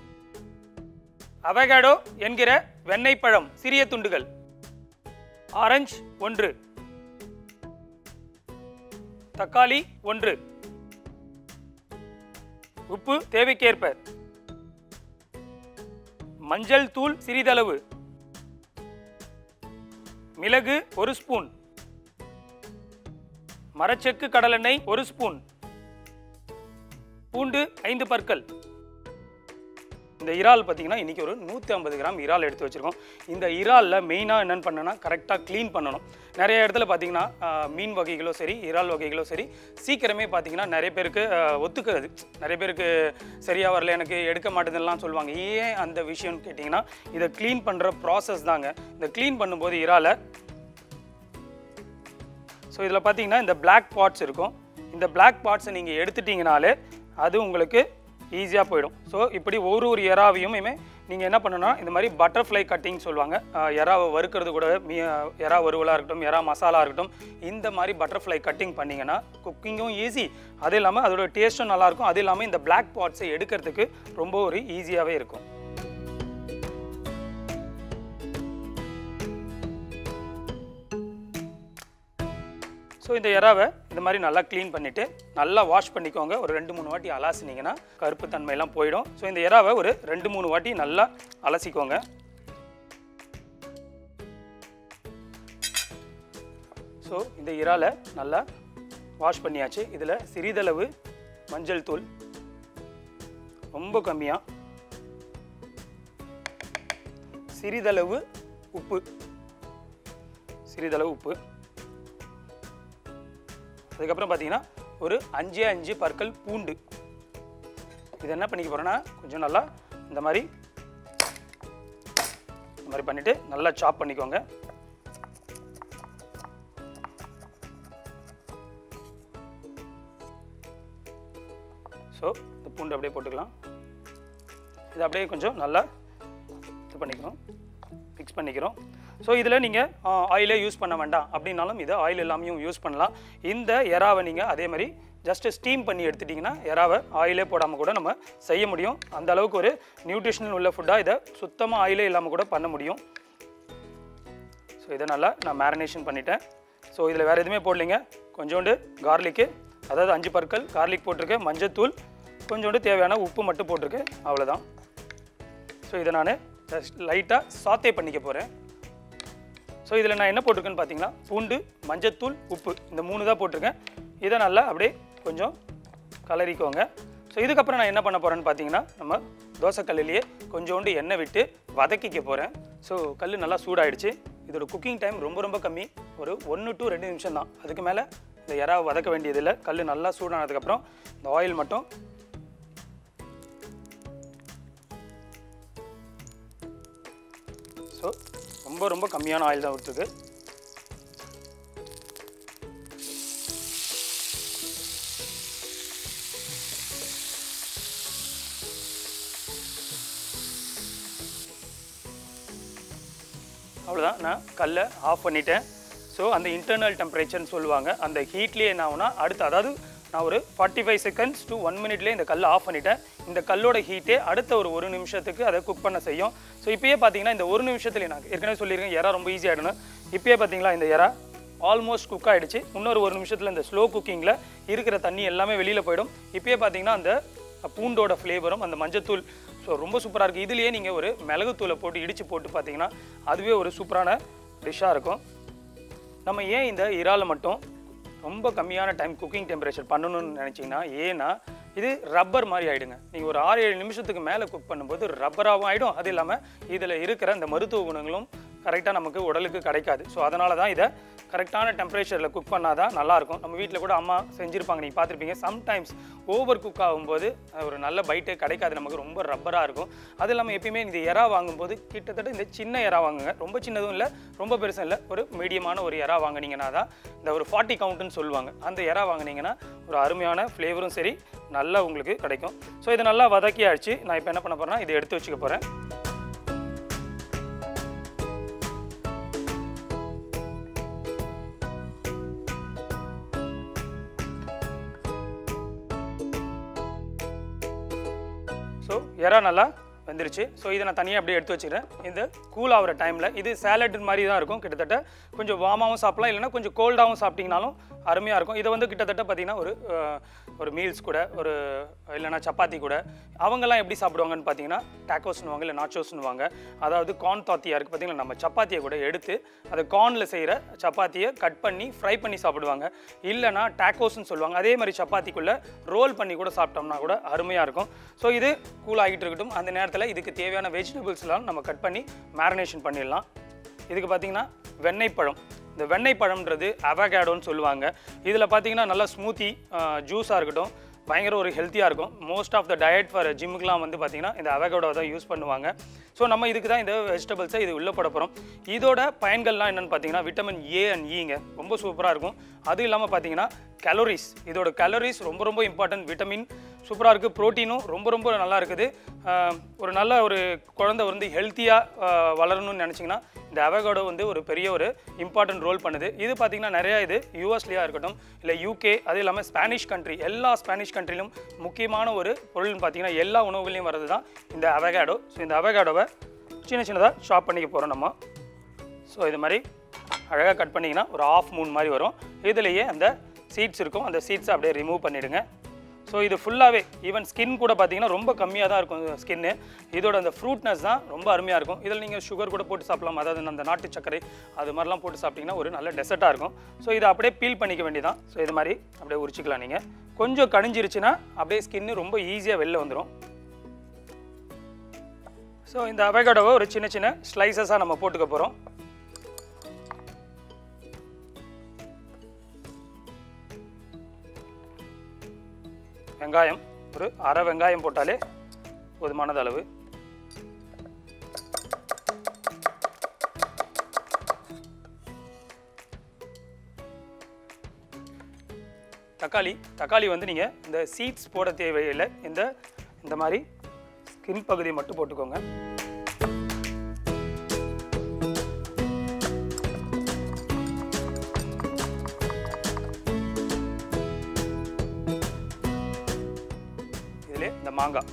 அவகாடோ என்கிற வெண்ணெய் பழம் சிறிய துண்டுகள் ஆரஞ்சு ஒன்று தக்காளி ஒன்று உப்பு தேவைக்கேற்ப மஞ்சள் தூள் சிறிதளவு மிளகு ஒரு ஸ்பூன் மரச்செக்கு கடலெண்ணெய் ஒரு ஸ்பூன் பூண்டு ஐந்து பற்கள் இந்த இறால் பார்த்தீங்கன்னா இன்றைக்கி ஒரு நூற்றி ஐம்பது கிராம் இறால் எடுத்து வச்சுருக்கோம் இந்த இறாலில் மெயினாக என்னென்னு பண்ணணும்னா கரெக்டாக க்ளீன் பண்ணணும் நிறைய இடத்துல பார்த்தீங்கன்னா ஆஹ், மீன் வகைகளோ சரி இறால் வகைகளோ சரி சீக்கிரமே பார்த்தீங்கன்னா நிறைய பேருக்கு ஆஹ், ஒத்துக்காது நிறைய பேருக்கு சரியாக வரல எனக்கு எடுக்க மாட்டேதுலாம் சொல்லுவாங்க ஏன் அந்த விஷயம்னு கேட்டிங்கன்னா இதை க்ளீன் பண்ணுற ப்ராசஸ் தாங்க இந்த க்ளீன் பண்ணும்போது இறாலை ஸோ இதில் பார்த்தீங்கன்னா இந்த Black பார்ட்ஸ் இருக்கும் இந்த Black பார்ட்ஸை நீங்கள் எடுத்துட்டீங்கனாலே அது உங்களுக்கு ஈஸியாக போயிடும் ஸோ இப்படி ஒரு ஒரு எறாவையும் நீங்கள் என்ன பண்ணணும்னா இந்த மாதிரி பட்டர்ஃப்ளை கட்டிங் சொல்லுவாங்க அஹ் எறாவை வறுக்கிறது கூட மீ எறா வறுவலாக இருக்கட்டும் எறா மசாலா இருக்கட்டும் இந்த மாதிரி பட்டர்ஃப்ளை கட்டிங் பண்ணிங்கன்னா குக்கிங்கும் ஈஸி அது இல்லாமல் அதோட டேஸ்ட்டும் நல்லாயிருக்கும் அது இல்லாமல் இந்த Black பார்ட்ஸை எடுக்கிறதுக்கு ரொம்ப ஒரு ஈஸியாகவே இருக்கும் ஸோ இந்த எறாவை இந்த மாதிரி நல்லா க்ளீன் பண்ணிவிட்டு நல்லா வாஷ் பண்ணிக்கோங்க ஒரு ரெண்டு மூணு வாட்டி அலாசினீங்கன்னா கருப்பு தன்மையெல்லாம் போயிடும் ஸோ இந்த எறாவை ஒரு ரெண்டு மூணு வாட்டி நல்லா அலசிக்கோங்க ஸோ இந்த இறாலை நல்லா வாஷ் பண்ணியாச்சு இதில் சிறிதளவு மஞ்சள் தூள் ரொம்ப கம்மியாக சிறிதளவு உப்பு சிறிதளவு உப்பு அதுக்கப்புறம் பார்த்தீங்கன்னா ஒரு அஞ்சே அஞ்சு பற்கள் பூண்டு இது என்ன பண்ணிக்க போகிறேன்னா கொஞ்சம் நல்லா இந்த மாதிரி இந்த மாதிரி பண்ணிவிட்டு நல்லா சாப் பண்ணிக்கோங்க ஸோ இந்த பூண்டு அப்படியே போட்டுக்கலாம் இது அப்படியே கொஞ்சம் நல்லா இது பண்ணிக்கிறோம் மிக்ஸ் பண்ணிக்கிறோம் ஸோ இதில் நீங்கள் ஆயிலே யூஸ் பண்ண வேண்டாம் அப்படின்னாலும் இதை ஆயில் இல்லாமையும் யூஸ் பண்ணலாம் இந்த எறாவை நீங்கள் அதே மாதிரி ஜஸ்ட் ஸ்டீம் பண்ணி எடுத்துட்டிங்கன்னா எறாவை ஆயிலே போடாமல் கூட நம்ம செய்ய முடியும் அந்த அளவுக்கு ஒரு நியூட்ரிஷனல் உள்ள ஃபுட்டாக இதை சுத்தமாக ஆயிலே இல்லாமல் கூட பண்ண முடியும் ஸோ இதை நல்லா நான் மேரினேஷன் பண்ணிட்டேன் ஸோ இதில் வேறு எதுவுமே போடலைங்க கொஞ்சோண்டு கார்லிக்கு அதாவது அஞ்சு பற்கள் கார்லிக் போட்டிருக்கேன் மஞ்சத்தூள் கொஞ்சோண்டு தேவையான உப்பு மட்டும் போட்டிருக்கேன் அவ்வளோதான் ஸோ இதை நான் ஜஸ்ட் லைட்டாக சாத்தே பண்ணிக்க போகிறேன் ஸோ இதில் நான் என்ன போட்டிருக்கேன்னு பார்த்தீங்கன்னா பூண்டு மஞ்சத்தூள் உப்பு இந்த மூணு தான் போட்டிருக்கேன் இதை நல்லா அப்படியே கொஞ்சம் கலரிக்கோங்க ஸோ இதுக்கப்புறம் நான் என்ன பண்ண போகிறேன்னு பார்த்தீங்கன்னா நம்ம தோசைக்கல்லிலேயே கொஞ்சோண்டு எண்ணெய் விட்டு வதக்கிக்க போகிறேன் ஸோ கல் நல்லா சூடாயிடுச்சு இதோட குக்கிங் டைம் ரொம்ப ரொம்ப கம்மி ஒரு ஒன்று டு ரெண்டு நிமிஷம் தான் அதுக்கு மேலே இந்த எறாவை வதக்க வேண்டியதில்லை கல் நல்லா சூடானதுக்கப்புறம் இந்த ஆயில் மட்டும் ஸோ ரொம்ப ரொம்ப கம்மியான ஆயில் தான் விட்டுருக்கு அவ்வளோதான் நான் கல்லை ஆஃப் பண்ணிட்டேன் ஸோ அந்த இன்டர்னல் டெம்பரேச்சர்னு சொல்லுவாங்க அந்த ஹீட்லேயே என்ன ஆகும்னா அடுத்து அதாவது நான் ஒரு forty five seconds to one மினிட்லேயே இந்த கல் ஆஃப் பண்ணிட்டேன் இந்த கல்லோட ஹீட்டே அடுத்த ஒரு ஒரு நிமிஷத்துக்கு அதை குக் பண்ண செய்யும் ஸோ இப்பயே பார்த்தீங்கன்னா இந்த ஒரு நிமிஷத்துலேயே நான் ஏற்கனவே சொல்லியிருக்கேன் எறா ரொம்ப ஈஸி ஆகிடணும் இப்பயே பார்த்தீங்களா இந்த எறா ஆல்மோஸ்ட் குக் ஆகிடுச்சு இன்னொரு ஒரு நிமிஷத்தில் இந்த ஸ்லோ குக்கிங்கில் இருக்கிற தண்ணி எல்லாமே வெளியில் போயிடும் இப்பயே பார்த்தீங்கன்னா அந்த பூண்டோட ஃப்ளேவரும் அந்த மஞ்சத்தூள் ஸோ ரொம்ப சூப்பராக இருக்குது இதுலேயே நீங்கள் ஒரு மிளகுத்தூளை போட்டு இடித்து போட்டு பார்த்தீங்கன்னா அதுவே ஒரு சூப்பரான டிஷ்ஷாக இருக்கும் நம்ம ஏன் இந்த இறாலை மட்டும் ரொம்ப கம்மியான டைம் குக்கிங் டெம்பரேச்சர் பண்ணணும்னு நினச்சிங்கன்னா ஏன்னா இது ரப்பர் மாதிரி ஆகிடுங்க நீங்கள் ஒரு ஆறு ஏழு நிமிஷத்துக்கு மேலே குக் பண்ணும்போது ரப்பராகவும் ஆகிடும் அது இல்லாமல் இதில் இருக்கிற இந்த மருத்துவ குணங்களும் கரெக்டாக நமக்கு உடலுக்கு கிடைக்காது ஸோ அதனால தான் இதை கரெக்டான டெம்பரேச்சரில் குக் பண்ணால் தான் நல்லாயிருக்கும் நம்ம வீட்டில் கூட அம்மா செஞ்சுருப்பாங்க நீங்கள் பார்த்துருப்பீங்க சம்டைம்ஸ் ஓவர் குக் ஆகும்போது அஹ், ஒரு நல்ல பைட்டே கிடைக்காது நமக்கு ரொம்ப ரப்பராக இருக்கும் அது இல்லாமல் எப்பயுமே இந்த எறா வாங்கும்போது கிட்டத்தட்ட இந்த சின்ன எறா வாங்குங்க ரொம்ப சின்னதும் இல்லை ரொம்ப பெருசும் இல்லை ஒரு மீடியமான ஒரு எறா வாங்குனீங்கன்னா தான் இந்த ஒரு ஃபார்ட்டி கவுண்ட்டுன்னு சொல்லுவாங்க அந்த எறா வாங்குனீங்கன்னா ஒரு அருமையான ஃப்ளேவரும் சரி நல்லா உங்களுக்கு கிடைக்கும் ஸோ இதை நல்லா வதக்கியாச்சு நான் இப்போ என்ன பண்ண போகிறேன்னா இதை எடுத்து வச்சுக்க போகிறேன் ஸோ எறா நல்லா வெந்துருச்சு ஸோ இதை நான் தனியாக அப்படியே எடுத்து வச்சுக்கிறேன் இந்த கூல் ஆகிற டைமில் இது சேலட் மாதிரி தான் இருக்கும் கிட்டத்தட்ட கொஞ்சம் வார்மாகவும் சாப்பிடலாம் இல்லைன்னா கொஞ்சம் கோல்டாகவும் சாப்பிட்டிங்கனாலும் அருமையாக இருக்கும் இதை வந்து கிட்டத்தட்ட பார்த்தீங்கன்னா ஒரு அஹ், ஒரு மீல்ஸ் கூட ஒரு இல்லைன்னா சப்பாத்தி கூட அவங்கெல்லாம் எப்படி சாப்பிடுவாங்கன்னு பார்த்தீங்கன்னா டேக்கோஸ்னுவாங்க இல்லை நாச்சோஸ்னுவாங்க அதாவது கார்ன் தாத்தியா இருக்குது பார்த்தீங்கன்னா நம்ம சப்பாத்தியை கூட எடுத்து அதை கார்னில் செய்கிற சப்பாத்தியை கட் பண்ணி ஃப்ரை பண்ணி சாப்பிடுவாங்க இல்லைன்னா டேக்கோஸ்னு சொல்லுவாங்க அதே மாதிரி சப்பாத்திக்குள்ளே ரோல் பண்ணி கூட சாப்பிட்டோம்னா கூட அருமையாக இருக்கும் ஸோ இது கூல் ஆகிட்டு இருக்கட்டும் அந்த நேரத்தில் இதுக்கு தேவையான வெஜிடபிள்ஸ்லாம் நம்ம கட் பண்ணி மேரினேஷன் பண்ணிடலாம் இதுக்கு பார்த்தீங்கன்னா வெண்ணெய் பழம் இந்த வெண்ணெய் பழம்ன்றது அவகேடோன்னு சொல்லுவாங்க இதில் பார்த்தீங்கன்னா நல்லா ஸ்மூத்தி ஜூஸாக இருக்கட்டும் பயங்கர ஒரு ஹெல்த்தியாக இருக்கும் most of the diet for ஜிம்முக்குலாம் வந்து பார்த்தீங்கன்னா இந்த அவகேடோ தான் யூஸ் பண்ணுவாங்க ஸோ நம்ம இதுக்கு தான் இந்த வெஜிடபிள்ஸை இது உள்ளே போட போகிறோம் இதோட பயன்கள்லாம் என்னென்னு பார்த்தீங்கன்னா விட்டமின் ஏ அண்ட் ஈங்க ரொம்ப சூப்பராக இருக்கும் அது இல்லாமல் பார்த்தீங்கன்னா கலோரிஸ் இதோட கலோரிஸ் ரொம்ப ரொம்ப இம்பார்ட்டன்ட் விட்டமின் சூப்பராக இருக்குது ப்ரோட்டீனும் ரொம்ப ரொம்ப நல்லா இருக்குது ஆஹ் ஒரு நல்ல ஒரு குழந்தை வந்து ஹெல்த்தியாக வளரணும்னு நினச்சிங்கன்னா இந்த அவகோடோ வந்து ஒரு பெரிய ஒரு இம்பார்ட்டன்ட் ரோல் பண்ணுது இது பார்த்தீங்கன்னா நிறையா இது யூஎஸ்லேயா இருக்கட்டும் இல்லை யூகே அது இல்லாமல் ஸ்பானிஷ் கண்ட்ரி எல்லா ஸ்பானிஷ் கண்ட்ரிலும் முக்கியமான ஒரு பொருள்னு பார்த்தீங்கன்னா எல்லா உணவுகளையும் வர்றது தான் இந்த அவகேடோ ஸோ இந்த அவகேடோவை சின்ன சின்னதாக ஷாப் பண்ணிக்க போகிறோம் நம்ம ஸோ இது மாதிரி அழகாக கட் பண்ணிங்கன்னா ஒரு ஆஃப் மூன் மாதிரி வரும் இதுலேயே அந்த சீட்ஸ் இருக்கும் அந்த சீட்ஸை அப்படியே ரிமூவ் பண்ணிவிடுங்க ஸோ இது ஃபுல்லாகவே ஈவன் ஸ்கின் கூட பார்த்தீங்கன்னா ரொம்ப கம்மியாக தான் இருக்கும் ஸ்கின்னு இதோட அந்த ஃப்ரூட்னஸ் தான் ரொம்ப அருமையாக இருக்கும் இதில் நீங்கள் சுகர் கூட போட்டு சாப்பிடலாம் அதாவது அந்த நாட்டு சர்க்கரை அது மாதிரிலாம் போட்டு சாப்பிட்டிங்கன்னா ஒரு நல்ல டெசர்ட்டாக இருக்கும் ஸோ இதை அப்படியே பீல் பண்ணிக்க வேண்டியதான் ஸோ இது மாதிரி அப்படியே உரிச்சிக்கலாம் நீங்கள் கொஞ்சம் கணிஞ்சிருச்சுன்னா அப்படியே ஸ்கின்னு ரொம்ப ஈஸியாக வெளில வந்துடும் ஸோ இந்த அவகடோவை ஒரு சின்ன சின்ன ஸ்லைசஸாக நம்ம போட்டுக்க போகிறோம் வெங்காயம் ஒரு அரை வெங்காயம் போட்டாலே போதுமானது அளவு தக்காளி தக்காளி வந்து நீங்கள் இந்த சீட்ஸ் போட தேவையில்லை இந்த இந்த மாதிரி ஸ்கின் பகுதியை மட்டும் போட்டுக்கோங்க இதிலே இந்த மாங்காய்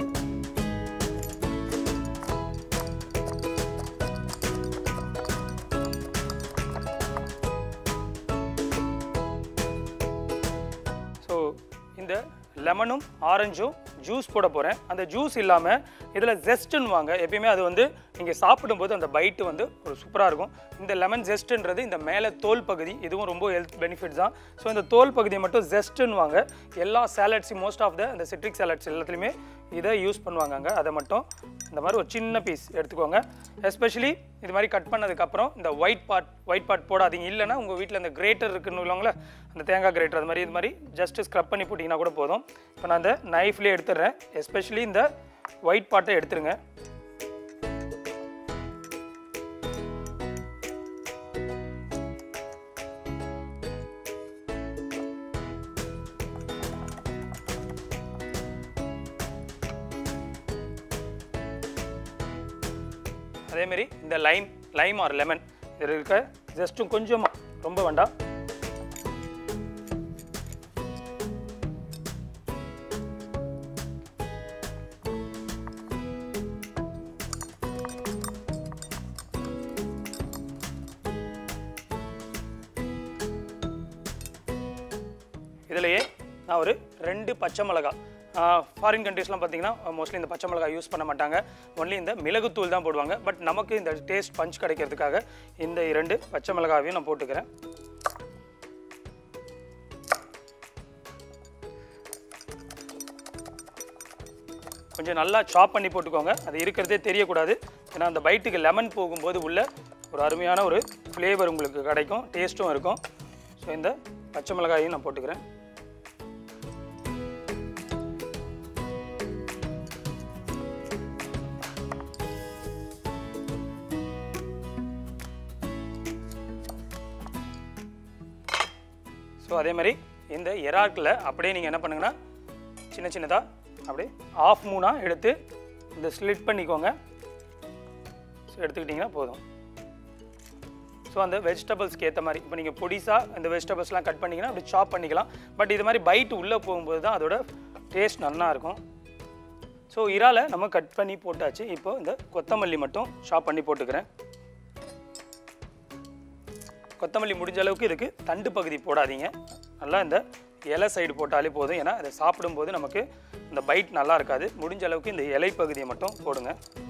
ஸோ இந்த லெமனும் ஆரஞ்சும் ஜூஸ் போட போகிறேன் அந்த ஜூஸ் இல்லாமல் இதில் ஜெஸ்ட்டுன்னு வாங்க எப்பயுமே அது வந்து நீங்கள் சாப்பிடும்போது அந்த பைட்டு வந்து ஒரு சூப்பராக இருக்கும் இந்த லெமன் ஜெஸ்ட்டுன்றது இந்த மேலே தோல் பகுதி இதுவும் ரொம்ப ஹெல்த் பெனிஃபிட் தான் ஸோ இந்த தோல் பகுதியை மட்டும் ஜெஸ்ட்டுன்னு வாங்க எல்லா சாலட்ஸும் மோஸ்ட் ஆஃப் த இந்த சிட்ரிக் சாலட்ஸ் எல்லாத்துலேயுமே இதை யூஸ் பண்ணுவாங்க அங்கே அதை மட்டும் இந்த மாதிரி ஒரு சின்ன பீஸ் எடுத்துக்கோங்க எஸ்பெஷலி இது மாதிரி கட் பண்ணதுக்கப்புறம் இந்த ஒயிட் பார்ட் ஒயிட் பார்ட் போடாதீங்க இல்லைன்னா உங்கள் வீட்டில் இந்த கிரேட்டர் இருக்குன்னு சொல்லுவாங்களே அந்த தேங்காய் கிரேட்டர் அது மாதிரி இது மாதிரி ஜஸ்ட் ஸ்க்ரப் பண்ணி போட்டிங்கன்னா கூட போதும் இப்போ நான் அந்த நைஃப்லேயே எடுத்துடுறேன் எஸ்பெஷலி இந்த ஒயிட் பார்ட்டை எடுத்துருங்க அதேமாரி இந்த லைம் லைம் ஆர் லெமன் இது இருக்க ஜஸ்ட்டும் கொஞ்சமாக ரொம்ப வேண்டாம் இதுலையே நான் ஒரு ரெண்டு பச்சை மிளகாய் ஃபாரின் கண்ட்ரீஸ்லாம் பார்த்தீங்கன்னா மோஸ்ட்லி இந்த பச்சை மிளகாய் யூஸ் பண்ண மாட்டாங்க ஒன்லி இந்த மிளகுத்தூள் தான் போடுவாங்க பட் நமக்கு இந்த டேஸ்ட் பஞ்ச் கிடைக்கிறதுக்காக இந்த இரண்டு பச்சை மிளகாவையும் நான் போட்டுக்கிறேன் கொஞ்சம் நல்லா சாப் பண்ணி போட்டுக்கோங்க அது இருக்கிறதே தெரியக்கூடாது ஏன்னா அந்த பைட்டுக்கு லெமன் போகும்போது உள்ள ஒரு அருமையான ஒரு ஃப்ளேவர் உங்களுக்கு கிடைக்கும் டேஸ்ட்டும் இருக்கும் ஸோ இந்த பச்சை மிளகாயையும் நான் போட்டுக்கிறேன் ஸோ அதே மாதிரி இந்த எறாக்கில் அப்படியே நீங்கள் என்ன பண்ணுங்கன்னா சின்ன சின்னதாக அப்படியே ஆஃப் மூணாக எடுத்து இந்த ஸ்லிட் பண்ணிக்கோங்க ஸோ எடுத்துக்கிட்டிங்கன்னா போதும் ஸோ அந்த வெஜிடபிள்ஸ்க்கு ஏற்ற மாதிரி இப்போ நீங்கள் பொடிசாக இந்த வெஜிடபிள்ஸ்லாம் கட் பண்ணிங்கன்னா அப்படி சாப் பண்ணிக்கலாம் பட் இது மாதிரி பைட் உள்ளே போகும்போது தான் அதோட டேஸ்ட் நல்லா இருக்கும் ஸோ இறால நம்ம கட் பண்ணி போட்டாச்சு இப்போ இந்த கொத்தமல்லி மட்டும் சாப் பண்ணி போட்டுக்கிறேன் கொத்தமல்லி முடிஞ்ச அளவுக்கு இதுக்கு தண்டு பகுதி போடாதீங்க நல்லா இந்த இலை சைடு போட்டாலே போதும் ஏன்னா அதை சாப்பிடும்போது நமக்கு இந்த பைட் நல்லா இருக்காது முடிஞ்ச அளவுக்கு இந்த இலை பகுதியை மட்டும் போடுங்க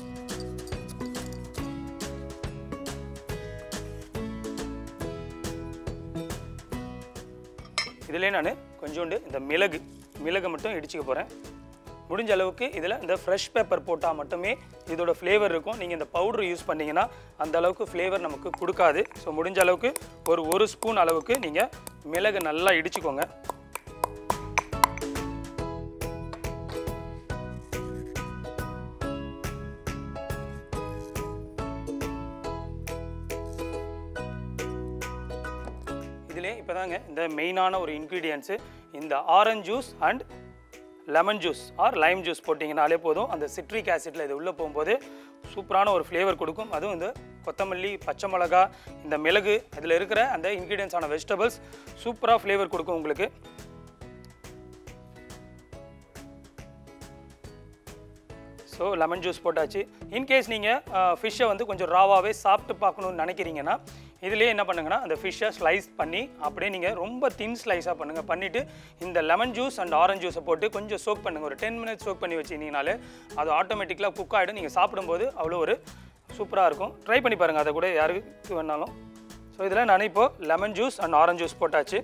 இதிலே நான் கொஞ்சோண்டு இந்த மிளகு மிளகு மட்டும் இடிச்சுக்க போகிறேன் முடிஞ்ச அளவுக்கு இதில் இந்த ஃப்ரெஷ் பேப்பர் போட்டால் மட்டுமே இதோட ஃப்ளேவர் இருக்கும் நீங்கள் இந்த பவுடர் யூஸ் பண்ணீங்கன்னா அந்த அளவுக்கு ஃப்ளேவர் நமக்கு கொடுக்காது ஸோ முடிஞ்ச அளவுக்கு ஒரு ஒரு ஸ்பூன் அளவுக்கு நீங்கள் மிளகு நல்லா இடிச்சுக்கோங்க இதிலே இப்போ தாங்க இந்த மெயினான ஒரு இன்க்ரீடியன்ஸு இந்த orange juice and lemon juice or lime juice போட்டிங்கனாலே போதும் அந்த சிட்ரிக் ஆசிட்டில் இது உள்ளே போகும்போது சூப்பரான ஒரு ஃப்ளேவர் கொடுக்கும் அதுவும் இந்த கொத்தமல்லி பச்சை மிளகா இந்த மிளகு அதில் இருக்கிற அந்த இன்க்ரீடியன்ஸான வெஜிடபிள்ஸ் சூப்பராக ஃப்ளேவர் கொடுக்கும் உங்களுக்கு ஸோ லெமன் ஜூஸ் போட்டாச்சு இன்கேஸ் நீங்கள் ஃபிஷ்ஷை வந்து கொஞ்சம் ராவாகவே சாப்பிட்டு பார்க்கணுன்னு நினைக்கிறீங்கன்னா இதுலேயே என்ன பண்ணுங்கன்னா அந்த ஃபிஷ்ஷை ஸ்லைஸ் பண்ணி அப்படியே நீங்கள் ரொம்ப தின் ஸ்லைஸாக பண்ணுங்கள் பண்ணிவிட்டு இந்த லெமன் ஜூஸ் அண்ட் ஆரஞ்ச் ஜூஸை போட்டு கொஞ்சம் சோக் பண்ணுங்கள் ஒரு டென் மினிட்ஸ் சோக் பண்ணி வச்சிங்கனாலே அது ஆட்டோமேட்டிக்கலாக குக் ஆகிடும் நீங்கள் சாப்பிடும்போது அவ்வளோ ஒரு சூப்பராக இருக்கும் ட்ரை பண்ணி பாருங்கள் அதை கூட யாருக்கு வேணாலும் ஸோ இதில் நான் இப்போது lemon juice and orange juice போட்டாச்சு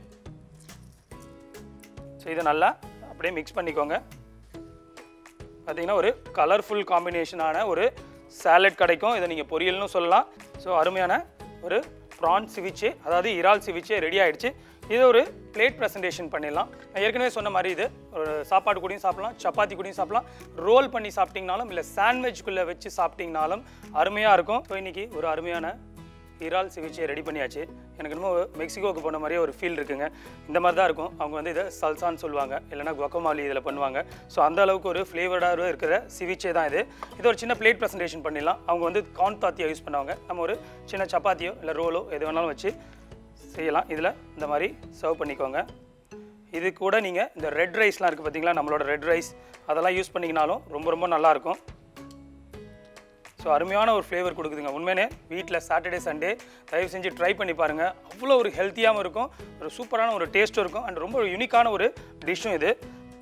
ஸோ இதை நல்லா அப்படியே மிக்ஸ் பண்ணிக்கோங்க பார்த்தீங்கன்னா ஒரு கலர்ஃபுல் காம்பினேஷனான ஒரு சாலட் கிடைக்கும் இதை நீங்கள் பொரியல்னு சொல்லலாம் ஸோ அருமையான ஒரு ப்ரான் சிவிச்சே அதாவது இறால் சிவிச்சே ரெடி ஆயிடுச்சு இது ஒரு பிளேட் ப்ரெசன்டேஷன் பண்ணிடலாம் நான் ஏற்கனவே சொன்ன மாதிரி இது ஒரு சாப்பாடு கூடயும் சாப்பிடலாம் சப்பாத்தி கூடயும் சாப்பிடலாம் ரோல் பண்ணி சாப்பிட்டீங்கனாலும் இல்லை சாண்ட்விச்சுக்குள்ளே வச்சு சாப்பிட்டீங்கனாலும் அருமையாக இருக்கும் ஸோ இன்றைக்கி ஒரு அருமையான இறால் சிகிச்சையை ரெடி பண்ணியாச்சு எனக்கு இன்னும் மெக்சிகோவுக்கு போன மாதிரியே ஒரு ஃபீல் இருக்குங்க இந்த மாதிரி தான் இருக்கும் அவங்க வந்து இதை சல்சான்னு சொல்லுவாங்க இல்லைனா குவக்கமாலி இதில் பண்ணுவாங்க ஸோ அந்த அளவுக்கு ஒரு ஃப்ளேவர்டாக இருக்கிற சிவிச்சை தான் இது இது ஒரு சின்ன பிளேட் ப்ரெசன்டேஷன் பண்ணிடலாம் அவங்க வந்து கார்ன் தாத்தியை யூஸ் பண்ணுவாங்க நம்ம ஒரு சின்ன சப்பாத்தியோ இல்லை ரோலோ எது வேணாலும் வச்சு செய்யலாம் இதில் இந்த மாதிரி சர்வ் பண்ணிக்கோங்க இது கூட நீங்கள் இந்த ரெட் ரைஸ்லாம் இருக்குது பார்த்தீங்களா நம்மளோட ரெட் ரைஸ் அதெல்லாம் யூஸ் பண்ணிங்கனாலும் ரொம்ப ரொம்ப நல்லாயிருக்கும் ஸோ அருமையான ஒரு ஃப்ளேவர் கொடுக்குதுங்க உண்மையிலே வீட்டில் சாட்டர்டே சண்டே தயவு செஞ்சு ட்ரை பண்ணி பாருங்கள் அவ்வளோ ஒரு ஹெல்த்தியாகவும் இருக்கும் ஒரு சூப்பரான ஒரு டேஸ்ட்டும் இருக்கும் அண்ட் ரொம்ப ஒரு யூனிக்கான ஒரு டிஷ்ஷும் இது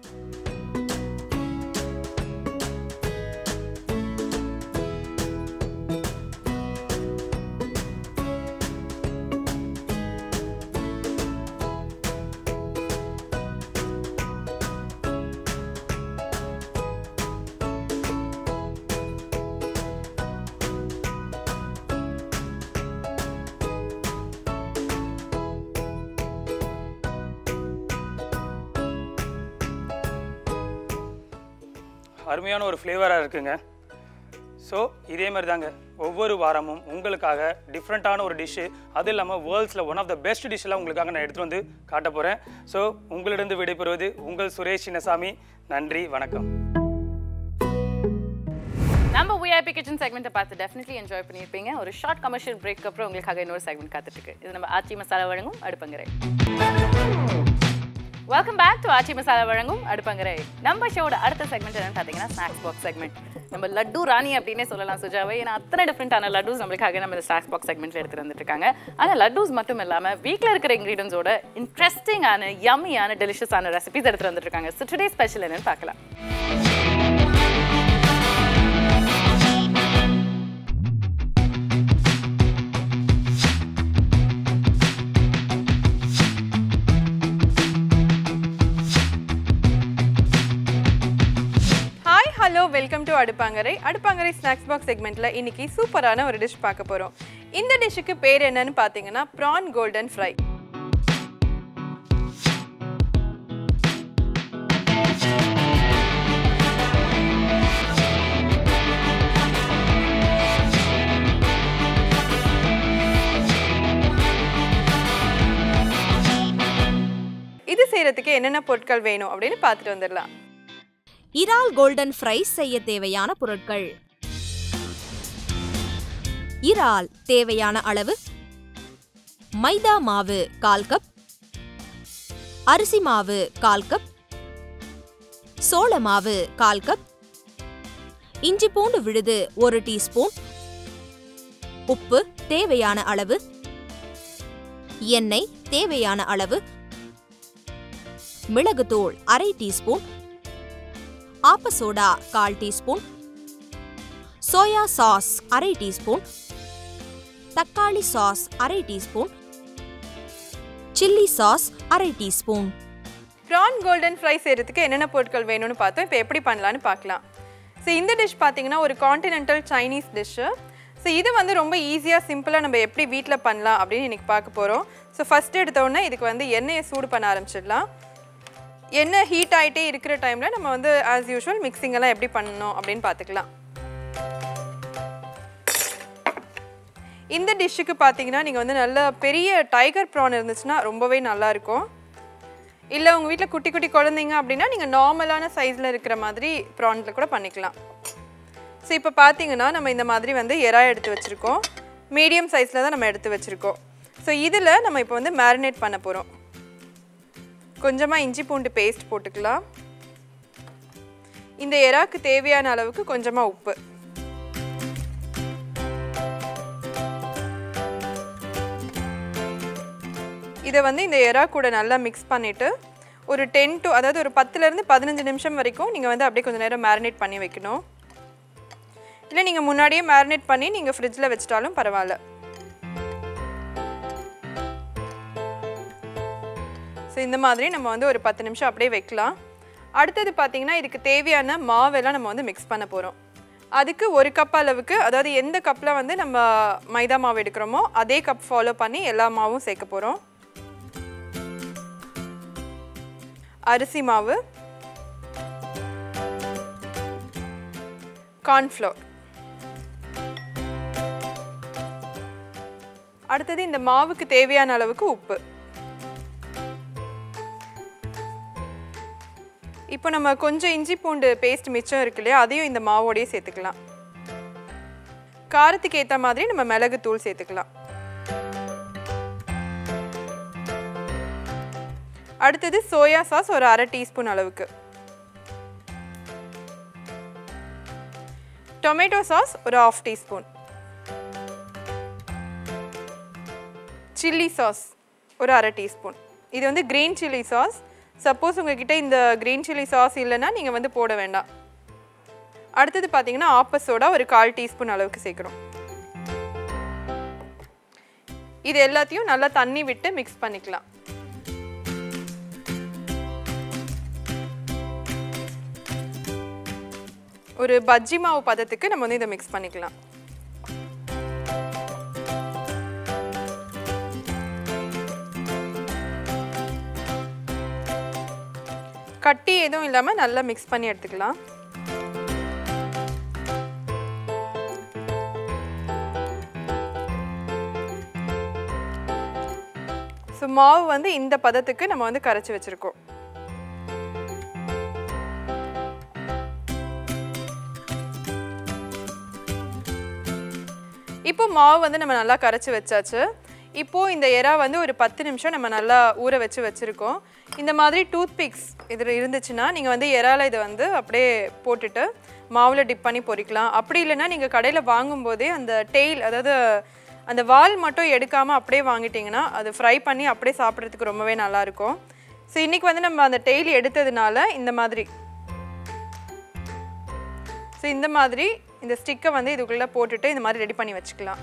அருமையான ஒரு ஃப்ளேவராக இருக்குங்க ஸோ இதே மாதிரி தாங்க ஒவ்வொரு வாரமும் உங்களுக்காக டிஃப்ரெண்ட்டான ஒரு டிஷ்ஷு அது இல்லாமல் வேர்ல்ட்ஸில் ஒன் ஆஃப் த பெஸ்ட் டிஷ்ஷெல்லாம் உங்களுக்காக நான் எடுத்துகிட்டு வந்து காட்ட போகிறேன் ஸோ உங்களிடம் விடைபெறுவது உங்கள் சுரேஷ் சின்னசாமி நன்றி வணக்கம் நம்ம விஐபி கிச்சன் செக்மெண்ட்டை பார்த்து டெஃபினெட்லி என்ஜாய் பண்ணியிருப்பீங்க ஒரு ஷார்ட் கமர்ஷியல் பிரேக் அப்புறம் உங்களுக்காக இன்னொரு செக்மெண்ட் காத்துட்டு இருக்கு இது நம்ம ஆச்சி மசாலா வழங்கும் Aduppangarai welcome back to Aachi Masala வழங்கும் அடுப்பங்கரை நம்ம ஷோட அடுத்த செக்மெண்ட் என்னன்னு பார்த்தீங்கன்னா ஸ்நாக்ஸ் பாக்ஸ் செக்மெண்ட் நம்ம லட்டு ராணி அப்படின்னே சொல்லலாம் சுஜாவை ஏன்னா அத்தனை டிஃப்ரெண்டான லட்டூஸ் நம்மளுக்காக நம்ம இந்த ஸ்நாக்ஸ் பாக்ஸ் செக்மெண்ட்ல எடுத்துட்டு வந்துட்டு இருக்காங்க ஆனால் லட்டூஸ் மட்டும் இல்லாமல் வீட்டில் இருக்கிற இன்க்ரீடியன்ஸோட இன்ட்ரெஸ்டிங்கான யம்மியான டெலிஷியஸான ரெசிபிஸ் எடுத்துட்டு வந்துட்டு இருக்காங்க ஸோ டுடே ஸ்பெஷல் என்னன்னு பார்க்கலாம் hi hello welcome to Aduppangarai Aduppangarai snacks box செக்மெண்ட்டில் இன்னைக்கு சூப்பரான ஒரு டிஷ் பார்க்க போகிறோம் இந்த டிஷ்ஷுக்கு பேர் என்னன்னு பார்த்தீங்கன்னா ப்ரான் கோல்டன் ஃப்ரை இது செய்கிறதுக்கு என்னென்ன பொருட்கள் வேணும் அப்படின்னு பார்த்துட்டு வந்துடலாம் இறால் கோல்டன் ஃப்ரை செய்ய தேவையான பொருட்கள் இறால் தேவையான அளவு மைதா மாவு கால் கப் அரிசி மாவு கால் கப் சோள மாவு கால் கப் இஞ்சி பூண்டு விழுது ஒரு டீஸ்பூன் உப்பு தேவையான அளவு எண்ணெய் தேவையான அளவு மிளகுத்தூள் அரை டீஸ்பூன் ஆப்ப சோடா கால் டீஸ்பூன் சோயா சாஸ் அரை டீஸ்பூன் தக்காளி சாஸ் அரை டீஸ்பூன் சில்லி சாஸ் அரை டீஸ்பூன் ப்ரான் கோல்டன் ஃப்ரை செய்கிறதுக்கு என்னென்ன பொருட்கள் வேணும்னு பார்த்தோம் இப்போ எப்படி பண்ணலான்னு பார்க்கலாம் ஸோ இந்த டிஷ் பார்த்தீங்கன்னா ஒரு காண்டினென்டல் சைனீஸ் டிஷ்ஷு ஸோ இது வந்து ரொம்ப ஈஸியாக சிம்பிளாக நம்ம எப்படி வீட்டில் பண்ணலாம் அப்படின்னு இன்னைக்கு பார்க்க போகிறோம் ஸோ ஃபஸ்ட்டு எடுத்தோடனே இதுக்கு வந்து எண்ணெயை சூடு பண்ண ஆரம்பிச்சிடலாம் எண்ணெய் ஹீட் ஆகிட்டே இருக்கிற டைமில் நம்ம வந்து ஆஸ் யூஷுவல் மிக்சிங் எல்லாம் எப்படி பண்ணணும் அப்படின்னு பார்த்துக்கலாம் இந்த டிஷ்ஷுக்கு பார்த்தீங்கன்னா நீங்கள் வந்து நல்ல பெரிய டைகர் ப்ரான் இருந்துச்சுன்னா ரொம்பவே நல்லா இருக்கும் இல்லை உங்கள் வீட்டில் குட்டி குட்டி குழந்தைங்க அப்படின்னா நீங்கள் நார்மலான சைஸில் இருக்கிற மாதிரி ப்ரான்ஸில் கூட பண்ணிக்கலாம் ஸோ இப்போ பார்த்தீங்கன்னா நம்ம இந்த மாதிரி வந்து எறா எடுத்து வச்சுருக்கோம் மீடியம் சைஸில் தான் நம்ம எடுத்து வச்சுருக்கோம் ஸோ இதில் நம்ம இப்போ வந்து மேரினேட் பண்ண போகிறோம் கொஞ்சமாக இஞ்சி பூண்டு பேஸ்ட் போட்டுக்கலாம் இந்த எறாக்கு தேவையான அளவுக்கு கொஞ்சமாக உப்பு இதை வந்து இந்த எறா கூட நல்லா மிக்ஸ் பண்ணிவிட்டு ஒரு டென் டு அதாவது ஒரு பத்துலேருந்து பதினஞ்சு நிமிஷம் வரைக்கும் நீங்கள் வந்து அப்படியே கொஞ்சம் நேரம் மேரினேட் பண்ணி வைக்கணும் இல்லை நீங்கள் முன்னாடியே மேரினேட் பண்ணி நீங்கள் ஃப்ரிட்ஜில் வச்சிட்டாலும் பரவாயில்ல ஸோ இந்த மாதிரி நம்ம வந்து ஒரு பத்து நிமிஷம் அப்படியே வைக்கலாம் அடுத்தது பார்த்தீங்கன்னா இதுக்கு தேவையான மாவெல்லாம் நம்ம வந்து மிக்ஸ் பண்ண போகிறோம் அதுக்கு ஒரு கப் அளவுக்கு அதாவது எந்த கப்பில் வந்து நம்ம மைதா மாவு எடுக்கிறோமோ அதே கப் ஃபாலோ பண்ணி எல்லா மாவும் சேர்க்க போகிறோம் அரிசி மாவு கார்ன்ஃப்ளவர் அடுத்தது இந்த மாவுக்கு தேவையான அளவுக்கு உப்பு இப்போ நம்ம கொஞ்சம் இஞ்சி பூண்டு பேஸ்ட் மிச்சம் இருக்கு இல்லையா அதையும் இந்த மாவோடயே சேர்த்துக்கலாம் காரத்துக்கு ஏற்ற மாதிரி நம்ம மிளகு தூள் சேர்த்துக்கலாம் அடுத்தது சோயா சாஸ் ஒரு அரை டீஸ்பூன் அளவுக்கு டொமேட்டோ சாஸ் ஒரு ஆஃப் டீஸ்பூன் சில்லி சாஸ் ஒரு அரை டீஸ்பூன் இது வந்து கிரீன் சில்லி சாஸ் சப்போஸ் உங்ககிட்ட இந்த கிரீன் சில்லி சாஸ் இல்லைன்னா நீங்கள் வந்து போட வேண்டாம் அடுத்தது பார்த்தீங்கன்னா ஆப்ப சோடா ஒரு கால் டீஸ்பூன் அளவுக்கு சேர்க்குறோம் இது எல்லாத்தையும் நல்லா தண்ணி விட்டு மிக்ஸ் பண்ணிக்கலாம் ஒரு பஜ்ஜி மாவு பதத்துக்கு நம்ம வந்து இதை மிக்ஸ் பண்ணிக்கலாம் கட்டி எதுவும் இல்லாமல் நல்லா மிக்ஸ் பண்ணி எடுத்துக்கலாம் ஸோ மாவு வந்து இந்த பதத்துக்கு நம்ம வந்து கரைச்சி வச்சுருக்கோம் இப்போ மாவு வந்து நம்ம நல்லா கரைச்சி வச்சாச்சு இப்போது இந்த எறா வந்து ஒரு பத்து நிமிஷம் நம்ம நல்லா ஊற வச்சு வச்சுருக்கோம் இந்த மாதிரி டூத் பிக்ஸ் இதில் இருந்துச்சுன்னா நீங்கள் வந்து இறால இதை வந்து அப்படியே போட்டுட்டு மாவில் டிப் பண்ணி பொரிக்கலாம் அப்படி இல்லைன்னா நீங்கள் கடையில் வாங்கும்போதே அந்த டெய்ல் அதாவது அந்த வால் மட்டும் எடுக்காமல் அப்படியே வாங்கிட்டீங்கன்னா அது ஃப்ரை பண்ணி அப்படியே சாப்பிட்றதுக்கு ரொம்பவே நல்லாயிருக்கும் ஸோ இன்றைக்கி வந்து நம்ம அந்த டெய்ல் எடுத்ததுனால இந்த மாதிரி ஸோ இந்த மாதிரி இந்த ஸ்டிக்கை வந்து இதுக்குள்ளே போட்டுட்டு இந்த மாதிரி ரெடி பண்ணி வச்சுக்கலாம்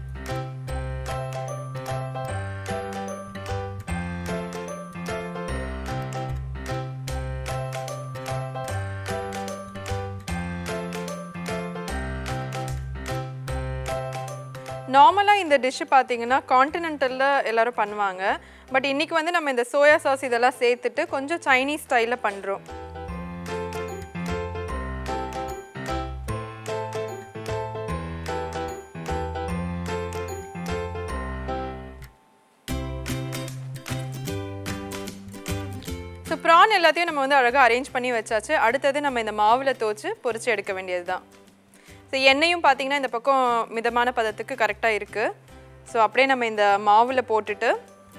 நார்மலாக இந்த டிஷ்ஷு பார்த்தீங்கன்னா காண்டினென்டலில் எல்லாரும் பண்ணுவாங்க பட் இன்றைக்கி வந்து நம்ம இந்த சோயா சாஸ் இதெல்லாம் சேர்த்துட்டு கொஞ்சம் சைனீஸ் ஸ்டைலில் பண்ணுறோம் ஸோ ப்ரான் எல்லாத்தையும் நம்ம வந்து அழகாக அரேஞ்ச் பண்ணி வச்சாச்சு அடுத்தது நம்ம இந்த மாவில் தோச்சு பொரிச்சு எடுக்க வேண்டியது தான் ஸோ எண்ணெயும் பார்த்தீங்கன்னா இந்த பக்கம் மிதமான பதத்துக்கு கரெக்டாக இருக்குது ஸோ அப்படியே நம்ம இந்த மாவில் போட்டுட்டு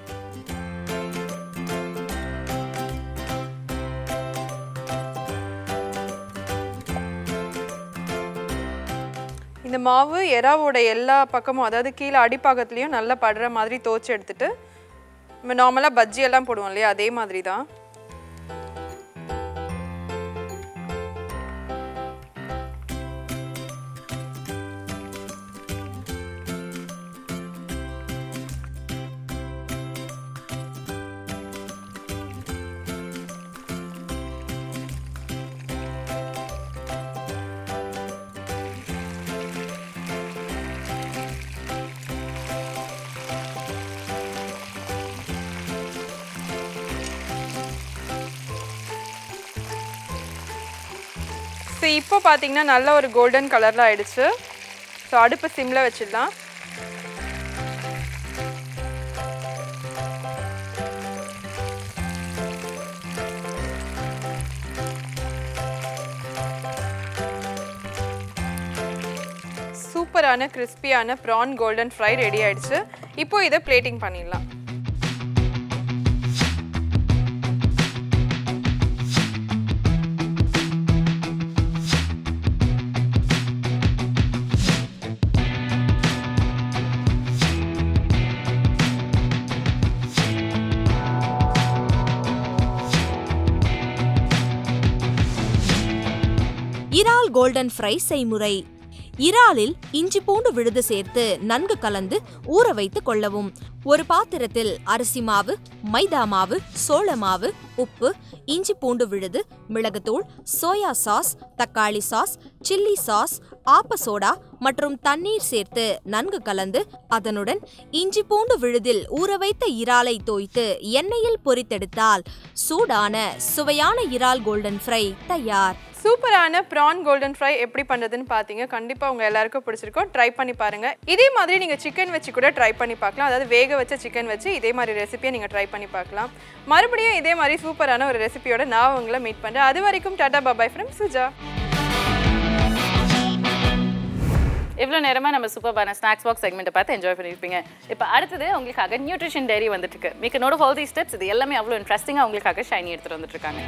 இந்த மாவு எறாவோட எல்லா பக்கமும் அதாவது கீழே அடிப்பாகத்துலேயும் நல்லா படுற மாதிரி தோச்சு எடுத்துட்டு நம்ம நார்மலாக பஜ்ஜி எல்லாம் போடுவோம் இல்லையா அதே மாதிரி தான் ஸோ இப்போ பார்த்தீங்கன்னா நல்ல ஒரு கோல்டன் கலரில் ஆயிடுச்சு ஸோ அடுப்பு சிம்மில் வச்சிடலாம் சூப்பரான கிறிஸ்பியான ப்ரான் கோல்டன் ஃப்ரை ரெடி ஆயிடுச்சு இப்போ இதை பிளேட்டிங் பண்ணிடலாம் இறால் கோல்டன் ஃப்ரை செய்முறை இறாலில் இஞ்சி பூண்டு விழுது சேர்த்து நன்கு கலந்து ஊற வைத்து கொள்ளவும் ஒரு பாத்திரத்தில் அரிசி மாவு மைதா மாவு சோள மாவு உப்பு இஞ்சி பூண்டு விழுது மிளகுத்தூள் சோயா சாஸ் தக்காளி சாஸ் சில்லி சாஸ் ஆப்ப சோடா மற்றும் தண்ணீர் சேர்த்து நன்கு கலந்து அதனுடன் இஞ்சி பூண்டு விழுதில் ஊற வைத்த இறாலை தோய்த்து எண்ணெயில் பொரித்தெடுத்தால் சூடான சுவையான இறால் கோல்டன் ஃப்ரை தயார் சூப்பரான ப்ரான் கோல்டன் ஃப்ரை எப்படி பண்ணுறதுன்னு பார்த்தீங்க கண்டிப்பாக உங்கள் எல்லாருக்கும் பிடிச்சிருக்கும் ட்ரை பண்ணி பாருங்கள் இதே மாதிரி நீங்கள் சிக்கன் வச்சு கூட ட்ரை பண்ணி பார்க்கலாம் அதாவது வேக வச்ச சிக்கன் வச்சு இதே மாதிரி ரெசிபியை நீங்கள் ட்ரை பண்ணி பார்க்கலாம் மறுபடியும் இதே மாதிரி சூப்பரான ஒரு ரெசிபியோட நான் உங்களை மீட் பண்ணுறேன் அது வரைக்கும் டாடா பாபாய் ஃப்ரம் சுஜா இவ்வளோ நேரமாக நம்ம சூப்பர்பான ஸ்நாக்ஸ் பாக்ஸ் செக்மெண்ட்டை பார்த்து என்ஜாய் பண்ணியிருப்பீங்க இப்போ அடுத்தது உங்களுக்காக நியூட்ரிஷன் டைரி வந்துட்டு இருக்கு மிக்க note of all the steps இது எல்லாமே அவ்வளோ இன்ட்ரெஸ்டிங்காக உங்களுக்காக ஷைனி எடுத்துகிட்டு வந்துட்டு இருக்காங்க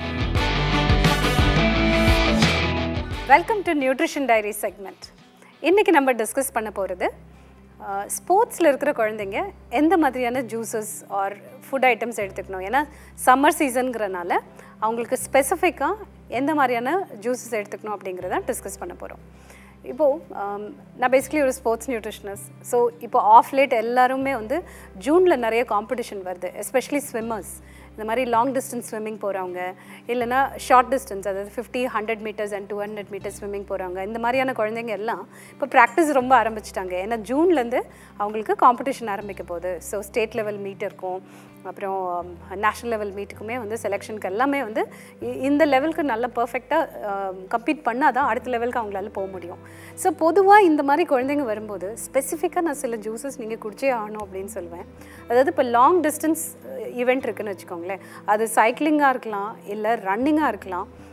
welcome to nutrition diary segment இன்றைக்கி நம்ம டிஸ்கஸ் பண்ண போகிறது ஸ்போர்ட்ஸில் இருக்கிற குழந்தைங்க எந்த மாதிரியான ஜூஸஸ் ஆர் ஃபுட் ஐட்டம்ஸ் எடுத்துக்கணும் ஏன்னா சம்மர் சீசனுங்கிறனால அவங்களுக்கு ஸ்பெசிஃபிக்காக எந்த மாதிரியான ஜூஸஸ் எடுத்துக்கணும் அப்படிங்கிறத டிஸ்கஸ் பண்ண போகிறோம் இப்போது நான் பேசிக்கலி ஒரு ஸ்போர்ட்ஸ் நியூட்ரிஷனஸ் ஸோ இப்போ ஆஃப் லேட் எல்லாருமே வந்து ஜூனில் நிறைய காம்படிஷன் வருது எஸ்பெஷலி ஸ்விம்மர்ஸ் இந்த மாதிரி லாங் டிஸ்டன்ஸ் ஸ்விம்மிங் போகிறவங்க இல்லைனா ஷார்ட் டிஸ்டன்ஸ் அதாவது fifty hundred metres and two hundred metres swimming போகிறவங்க இந்த மாதிரியான குழந்தைங்க எல்லாம் இப்போ ப்ராக்டிஸ் ரொம்ப ஆரம்பிச்சிட்டாங்க ஏன்னா ஜூன்லேருந்து அவங்களுக்கு காம்படிஷன் ஆரம்பிக்க போகுது ஸோ ஸ்டேட் லெவல் மீட் இருக்கும் அப்புறம் நேஷ்னல் லெவல் மீட்டுக்குமே வந்து செலெக்ஷனுக்கு எல்லாமே வந்து இ- இந்த லெவலுக்கு நல்ல பர்ஃபெக்டாக கம்ப்ளீட் பண்ணால் தான் அடுத்த லெவலுக்கு அவங்களால போக முடியும் ஸோ பொதுவாக இந்த மாதிரி குழந்தைங்க வரும்போது ஸ்பெசிஃபிக்காக நான் சில ஜூஸஸ் நீங்கள் குடிச்சே ஆகணும் அப்படின்னு சொல்லுவேன் அதாவது இப்போ லாங் டிஸ்டன்ஸ் ஈவெண்ட் இருக்குன்னு வச்சுக்கோங்களேன் அது சைக்கிளிங்காக இருக்கலாம் இல்லை ரன்னிங்காக இருக்கலாம்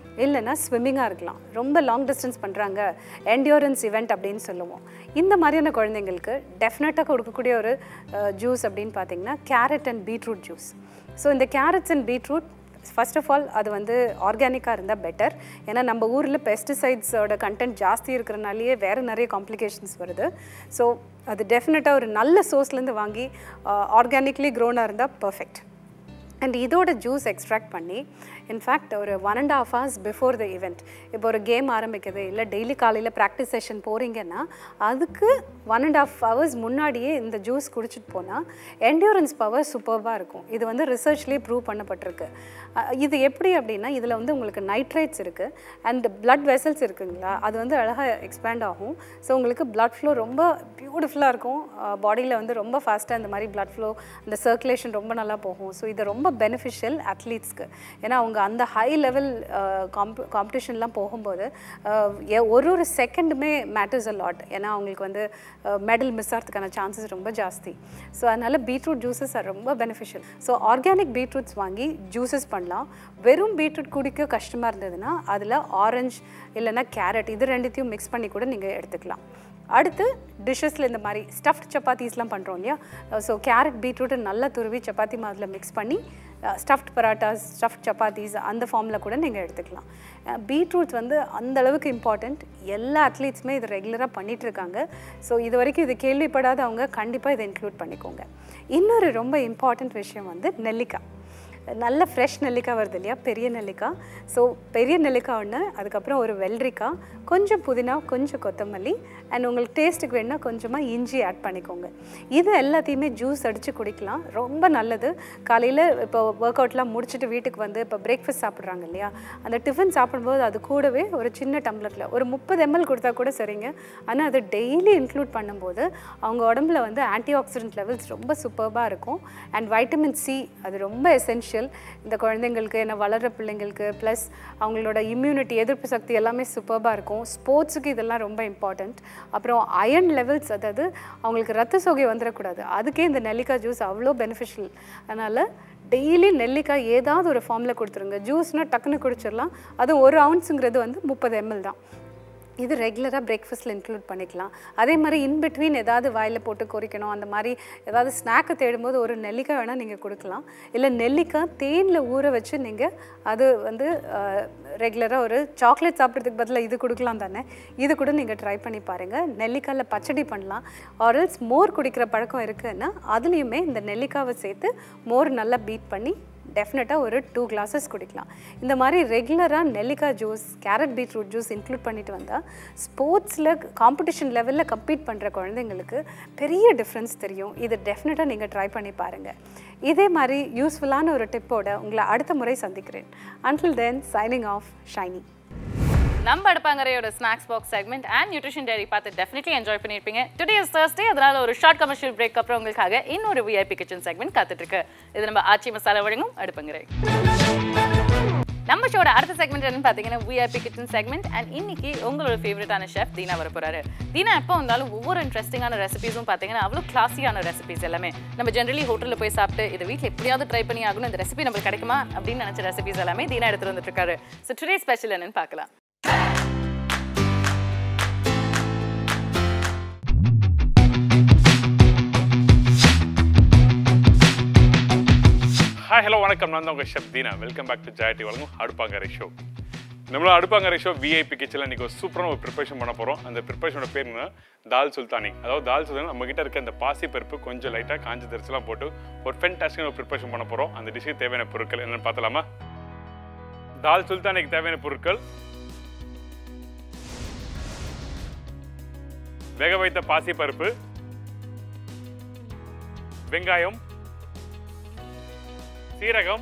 இல்லைன்னா ஸ்விம்மிங்காக இருக்கலாம் ரொம்ப லாங் டிஸ்டன்ஸ் பண்ணுறாங்க என்டியூரன்ஸ் இவெண்ட் அப்படின்னு சொல்லுவோம் இந்த மாதிரியான குழந்தைங்களுக்கு டெஃபினட்டாக கொடுக்கக்கூடிய ஒரு ஜூஸ் அப்படின்னு பார்த்தீங்கன்னா carrot and beetroot juice so இந்த carrots and beetroot first of all அது வந்து ஆர்கானிக்காக இருந்தால் பெட்டர் ஏன்னா நம்ம ஊரில் பெஸ்டிசைட்ஸோட கண்டென்ட் ஜாஸ்தி இருக்கிறனாலேயே வேறு நிறைய காம்ப்ளிகேஷன்ஸ் வருது ஸோ அது டெஃபினட்டாக ஒரு நல்ல சோர்ஸ்லேருந்து வாங்கி ஆர்கானிக்லி க்ரோனாக இருந்தால் பர்ஃபெக்ட் அண்ட் இதோட ஜூஸ் எக்ஸ்ட்ராக்ட் பண்ணி இன்ஃபேக்ட் ஒரு one and half hours before the event இப்போ ஒரு கேம் ஆரம்பிக்குது இல்லை டெய்லி காலையில் ப்ராக்டிஸ் செஷன் போகிறீங்கன்னா அதுக்கு ஒன் அண்ட் ஹாஃப் ஹவர்ஸ் முன்னாடியே இந்த ஜூஸ் குடிச்சிட்டு போனால் என்டியூரன்ஸ் பவர் சூப்பர்பாக இருக்கும் இது வந்து ரிசர்ச்லேயே ப்ரூவ் பண்ணப்பட்டிருக்கு அஹ் இது எப்படி அப்படின்னா இதில் வந்து உங்களுக்கு நைட்ரேட்ஸ் இருக்குது அண்ட் பிளட் வெசல்ஸ் இருக்குங்களா அது வந்து அழகாக எக்ஸ்பேண்ட் ஆகும் ஸோ உங்களுக்கு blood flow ரொம்ப பியூட்டிஃபுல்லாக இருக்கும் பாடியில் வந்து ரொம்ப ஃபாஸ்ட்டாக இந்த மாதிரி blood flow அந்த சர்க்குலேஷன் ரொம்ப நல்லா போகும் ஸோ இது ரொம்ப பெனிஃபிஷியல் அத்லீட்ஸ்க்கு ஏன்னா அவங்க அந்த ஹை லெவல் காம்பி காம்படிஷன்லாம் போகும்போது அஹ், எ- ஒரு ஒரு செகண்டுமே மேட்டர்ஸ் அ லாட் ஏன்னா அவங்களுக்கு வந்து மெடல் மிஸ் ஆகிறதுக்கான சான்சஸ் ரொம்ப ஜாஸ்தி ஸோ அதனால் பீட்ரூட் ஜூஸஸ் ஆர் ரொம்ப பெனிஃபிஷியல் ஸோ ஆர்கானிக் பீட்ரூட்ஸ் வாங்கி ஜூஸஸ் பண்ணலாம் வெறும் பீட்ரூட் குடிக்க கஷ்டமாக இருந்ததுன்னா அதில் ஆரஞ்சு இல்லைன்னா கேரட் இது ரெண்டுத்தையும் மிக்ஸ் பண்ணி கூட நீங்கள் எடுத்துக்கலாம் அடுத்து டிஷ்ஷஸில் இந்த மாதிரி ஸ்டஃப்ட் சப்பாத்தீஸ்லாம் பண்ணுறோம் இல்லையா ஸோ கேரட் பீட்ரூட்டை நல்லா துருவி சப்பாத்தி மாதிரில் மிக்ஸ் பண்ணி ஸ்டஃப்ட் பராட்டாஸ் ஸ்டஃப்ட் சப்பாத்தீஸ் அந்த ஃபார்மில் கூட நீங்கள் எடுத்துக்கலாம் பீட்ரூட் வந்து அந்த அளவுக்கு இம்பார்ட்டண்ட் எல்லா அத்லீட்ஸுமே இது ரெகுலராக பண்ணிட்டு இருக்காங்க ஸோ இது வரைக்கும் இது கேள்விப்படாதவங்க கண்டிப்பாக இதை இன்க்ளூட் பண்ணிக்கோங்க இன்னொரு ரொம்ப இம்பார்ட்டண்ட் விஷயம் வந்து நெல்லிக்காய் நல்ல ஃப்ரெஷ் நெல்லிக்காய் வருது இல்லையா பெரிய நெல்லிக்காய் ஸோ பெரிய நெல்லிக்காய் ஒன்று அதுக்கப்புறம் ஒரு வெள்ளரிக்காய் கொஞ்சம் புதினா கொஞ்சம் கொத்தமல்லி அண்ட் உங்களுக்கு டேஸ்ட்டுக்கு வேணுன்னா கொஞ்சமாக இஞ்சி ஆட் பண்ணிக்கோங்க இது எல்லாத்தையுமே ஜூஸ் அடித்து குடிக்கலாம் ரொம்ப நல்லது காலையில் இப்போ ஒர்க் அவுட்லாம் முடிச்சுட்டு வீட்டுக்கு வந்து இப்போ பிரேக்ஃபாஸ்ட் சாப்பிட்றாங்க இல்லையா அந்த டிஃபன் சாப்பிடும்போது அது கூடவே ஒரு சின்ன டம்ளரில் ஒரு முப்பது எம்எல் கொடுத்தா கூட சரிங்க ஆனால் அது டெய்லி இன்க்ளூட் பண்ணும்போது அவங்க உடம்புல வந்து ஆன்டி ஆக்சிடென்ட் லெவல்ஸ் ரொம்ப சூப்பர்பாக இருக்கும் அண்ட் வைட்டமின் சி அது ரொம்ப எசென்ஷியல் இந்த குழந்தைங்களுக்கு என்ன வளர்கிற பிள்ளைங்களுக்கு ப்ளஸ் அவங்களோட இம்யூனிட்டி எதிர்ப்பு சக்தி எல்லாமே சூப்பர்பாக இருக்கும் ஸ்போர்ட்ஸுக்கு இதெல்லாம் ரொம்ப இம்பார்ட்டண்ட் அப்புறம் அயர்ன் லெவல்ஸ் அதாவது அவங்களுக்கு ரத்த சோகை வந்துடக்கூடாது அதுக்கே இந்த நெல்லிக்காய் ஜூஸ் அவ்வளோ பெனிஃபிஷியல் அதனால் டெய்லி நெல்லிக்காய் ஏதாவது ஒரு ஃபார்மில் கொடுத்துருங்க ஜூஸ்னால் டக்குன்னு குடிச்சிடலாம் அதுவும் ஒரு அவுன்ஸுங்கிறது வந்து முப்பது எம்எல் தான் இது ரெகுலராக பிரேக்ஃபாஸ்ட்டில் இன்க்ளூட் பண்ணிக்கலாம் அதே மாதிரி இன்பிட்வீன் ஏதாவது வாயில் போட்டு கொறிக்கணும் அந்த மாதிரி ஏதாவது ஸ்நாக்கை தேடும்போது ஒரு நெல்லிக்காய் வேணால் நீங்கள் கொடுக்கலாம் இல்லை நெல்லிக்காய் தேனில் ஊற வச்சு நீங்கள் அது வந்து ரெகுலராக ஒரு சாக்லேட் சாப்பிட்றதுக்கு பதிலாக இது கொடுக்கலாம் தானே இது கூட நீங்கள் ட்ரை பண்ணி பாருங்கள் நெல்லிக்காயில் பச்சடி பண்ணலாம் ஆரல்ஸ் மோர் குடிக்கிற பழக்கம் இருக்குன்னா அதுலேயுமே இந்த நெல்லிக்காவை சேர்த்து மோர் நல்லா பீட் பண்ணி டெஃபினட்டாக ஒரு டூ கிளாஸஸ் குடிக்கலாம் இந்த மாதிரி ரெகுலராக நெல்லிக்காய் juice carrot beetroot juice include பண்ணிட்டு வந்தால் ஸ்போர்ட்ஸில் காம்படிஷன் லெவலில் கம்பீட் பண்ணுற குழந்தைங்களுக்கு பெரிய டிஃப்ரென்ஸ் தெரியும் இது டெஃபினட்டாக நீங்கள் ட்ரை பண்ணி பாருங்கள் இதே மாதிரி யூஸ்ஃபுல்லான ஒரு டிப்போட உங்களை அடுத்த முறை சந்திக்கிறேன் until then signing off Shiny நம்ம அடுப்பாங்கரையோட snacks box segment and nutrition diary பார்த்து டெஃபினெட்லி என்ஜாய் பண்ணியிருப்பீங்க டுடே இஸ் Thursday அதனால ஒரு ஷார்ட் கமர்ஷியல் பிரேக் அப்புறம் உங்களுக்காக இன்னொரு விஐபி கிச்சன் செக்மெண்ட் காத்துட்டு இருக்கு இது நம்ம ஆச்சி மசாலா வழங்கும் அடுப்பங்கரை நம்ம ஷோட அடுத்த செக்மெண்ட் என்னன்னு பார்த்தீங்கன்னா விஐபி கிச்சன் செக்மெண்ட் அண்ட் இன்னைக்கு உங்களோட ஃபேவரட்டான ஷெஃப் தீனா வர போறாரு தீனா எப்போ வந்தாலும் ஒவ்வொரு இன்ட்ரெஸ்டிங்கான ரெசிபிஸும் பார்த்தீங்கன்னா அவ்வளோ கிளாஸியான ரெசிபிஸ் எல்லாமே நம்ம ஜென்ரலி ஹோட்டலில் போய் சாப்பிட்டு இதை வீட்டில் எப்படியாவது ட்ரை பண்ணி ஆகணும் இந்த ரெசிபி நம்மளுக்கு கிடைக்குமா அப்படின்னு நினச்ச ரெசிபிஸ் எல்லாமே தீனா எடுத்துட்டு வந்துட்டு இருக்காரு ஸோ டுடே ஸ்பெஷல் என்னன்னு பார்க்கலாம் ஹாய் ஹலோ வணக்கம் நான் தான் உங்கள் chef Deena welcome back to ஜாயட்டி வழங்கும் அடுப்பாங்கரை ஷோ நம்மளோட அடுப்பாங்கரை ஷோ விஐபி கிச்சனில் இன்றைக்கி ஒரு சூப்பரான ஒரு ப்ரிப்பரேஷன் பண்ண போகிறோம் அந்த ப்ரிப்பரேஷனோட பேர் என்ன தால் சுல்தானி அதாவது தால் சுல்தானி நம்ம கிட்ட இருக்க இந்த பாசி பருப்பு கொஞ்சம் லைட்டாக காஞ்சி தரிசலாம் போட்டு ஒரு ஃபென்டாஸ்டிக்கான ஒரு ப்ரிப்பரேஷன் பண்ண போகிறோம் அந்த டிஷ்ஷுக்கு தேவையான பொருட்கள் என்னென்னு பார்த்தலாமா தால் சுல்தானிக்கு தேவையான பொருட்கள் வேக வைத்த பாசி பருப்பு வெங்காயம் சீரகம்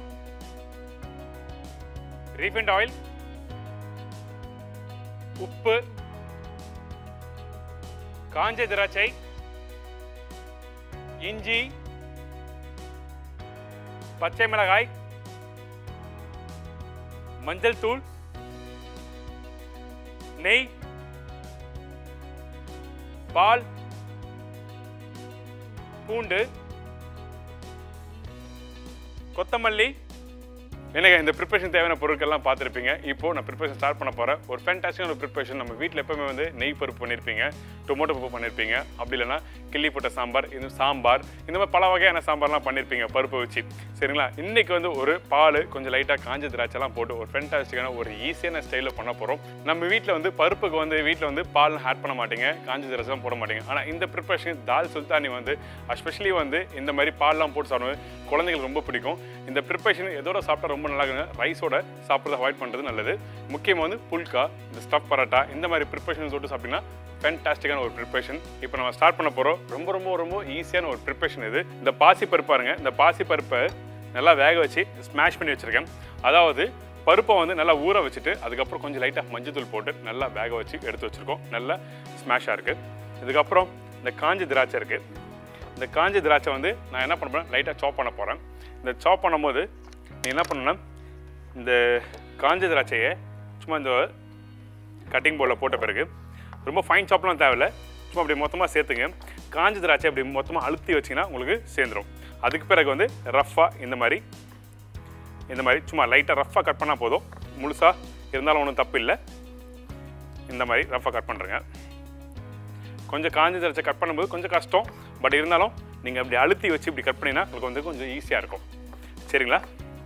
ரீஃபைண்ட் ஆயில் உப்பு காஞ்ச திராட்சை இஞ்சி பச்சை மிளகாய் மஞ்சள் தூள் நெய் பால் பூண்டு கொத்தமல்லி எனக்கு இந்த ப்ரிப்பரேஷன் தேவையான பொருட்கள்லாம் பார்த்துருப்பீங்க இப்போ நான் ப்ரிப்பரேஷன் ஸ்டார்ட் பண்ண போகிறேன் ஒரு ஃபேண்டாஸ்டிக்கான ஒரு ப்ரிப்பரேஷன் நம்ம வீட்டில் எப்பவுமே வந்து நெய் பருப்பு பண்ணியிருப்பீங்க டொமேட்டோ பருப்பு பண்ணியிருப்பீங்க அப்படி இல்லைன்னா கிள்ளி போட்ட சாம்பார் இது சாம்பார் இந்த மாதிரி பல வகையான சாம்பார்லாம் பண்ணியிருப்பீங்க பருப்பை வச்சு சரிங்களா இன்னைக்கு வந்து ஒரு பால் கொஞ்சம் லைட்டாக காஞ்ச திராட்சைலாம் போட்டு ஒரு ஃபேண்டாஸ்டிக்கான ஒரு ஈஸியான ஸ்டைலில் பண்ண போகிறோம் நம்ம வீட்டில் வந்து பருப்புக்கு வந்து வீட்டில் வந்து பால் ஆட் பண்ண மாட்டீங்க காஞ்ச திராட்சைலாம் போட மாட்டீங்க ஆனால் இந்த ப்ரிப்பரேஷன் தால் சுல்தானி வந்து எஸ்பெஷலி வந்து இந்த மாதிரி பால்லாம் போட்டு சாப்பிடுவது குழந்தைங்களுக்கு ரொம்ப பிடிக்கும் இந்த ப்ரிப்பரேஷன் எதோட சாப்பிட்டா ரொம்ப நல்லா இருக்குங்க ரைஸோட சாப்பிட்றத அவாய்ட் பண்ணுறது நல்லது முக்கியமாக வந்து புல்கா இந்த ஸ்டஃப் பரோட்டா இந்த மாதிரி ப்ரிப்பரேஷன் சொல்லிட்டு சாப்பிட்டீங்கன்னா ஃபேன்டாஸ்டிக்கான ஒரு ப்ரிப்பரேஷன் இப்போ நம்ம ஸ்டார்ட் பண்ண போகிறோம் ரொம்ப ரொம்ப ரொம்ப ஈஸியான ஒரு ப்ரிப்பரேஷன் இது இந்த பாசி பருப்பு பாருங்க இந்த பாசி பருப்பை நல்லா வேக வச்சு ஸ்மாஷ் பண்ணி வச்சுருக்கேன் அதாவது பருப்பை வந்து நல்லா ஊற வச்சுட்டு அதுக்கப்புறம் கொஞ்சம் லைட்டாக மஞ்சத்தூள் போட்டு நல்லா வேக வச்சு எடுத்து வச்சுருக்கோம் நல்லா ஸ்மாஷாக இருக்குது இதுக்கப்புறம் இந்த காஞ்சி திராட்சை இருக்குது இந்த காஞ்சி திராட்சை வந்து நான் என்ன பண்ண போறேன் லைட்டாக சாப் பண்ண போகிறேன் இந்த சாப் பண்ணும்போது நீ என்ன பண்ணணும்னா இந்த காஞ்ச திராட்சையை சும்மா இந்த கட்டிங் போர்டில் போட்ட பிறகு ரொம்ப ஃபைன் சாப்லாம் தேவையில்ல சும்மா அப்படி மொத்தமாக சேர்த்துங்க காஞ்ச திராட்சை அப்படி மொத்தமாக அழுத்தி வச்சிங்கன்னா உங்களுக்கு சேர்ந்துடும் அதுக்கு பிறகு வந்து ரஃப்பாக இந்த மாதிரி இந்த மாதிரி சும்மா லைட்டாக ரஃப்பாக கட் பண்ணால் போதும் முழுசாக இருந்தாலும் ஒன்றும் தப்பு இல்லை இந்த மாதிரி ரஃப்பாக கட் பண்ணுறேங்க கொஞ்சம் காஞ்ச திராட்சை கட் பண்ணும்போது கொஞ்சம் கஷ்டம் பட் இருந்தாலும் நீங்கள் அப்படி அழுத்தி வச்சு இப்படி கட் பண்ணினா உங்களுக்கு வந்து கொஞ்சம் ஈஸியாக இருக்கும் சரிங்களா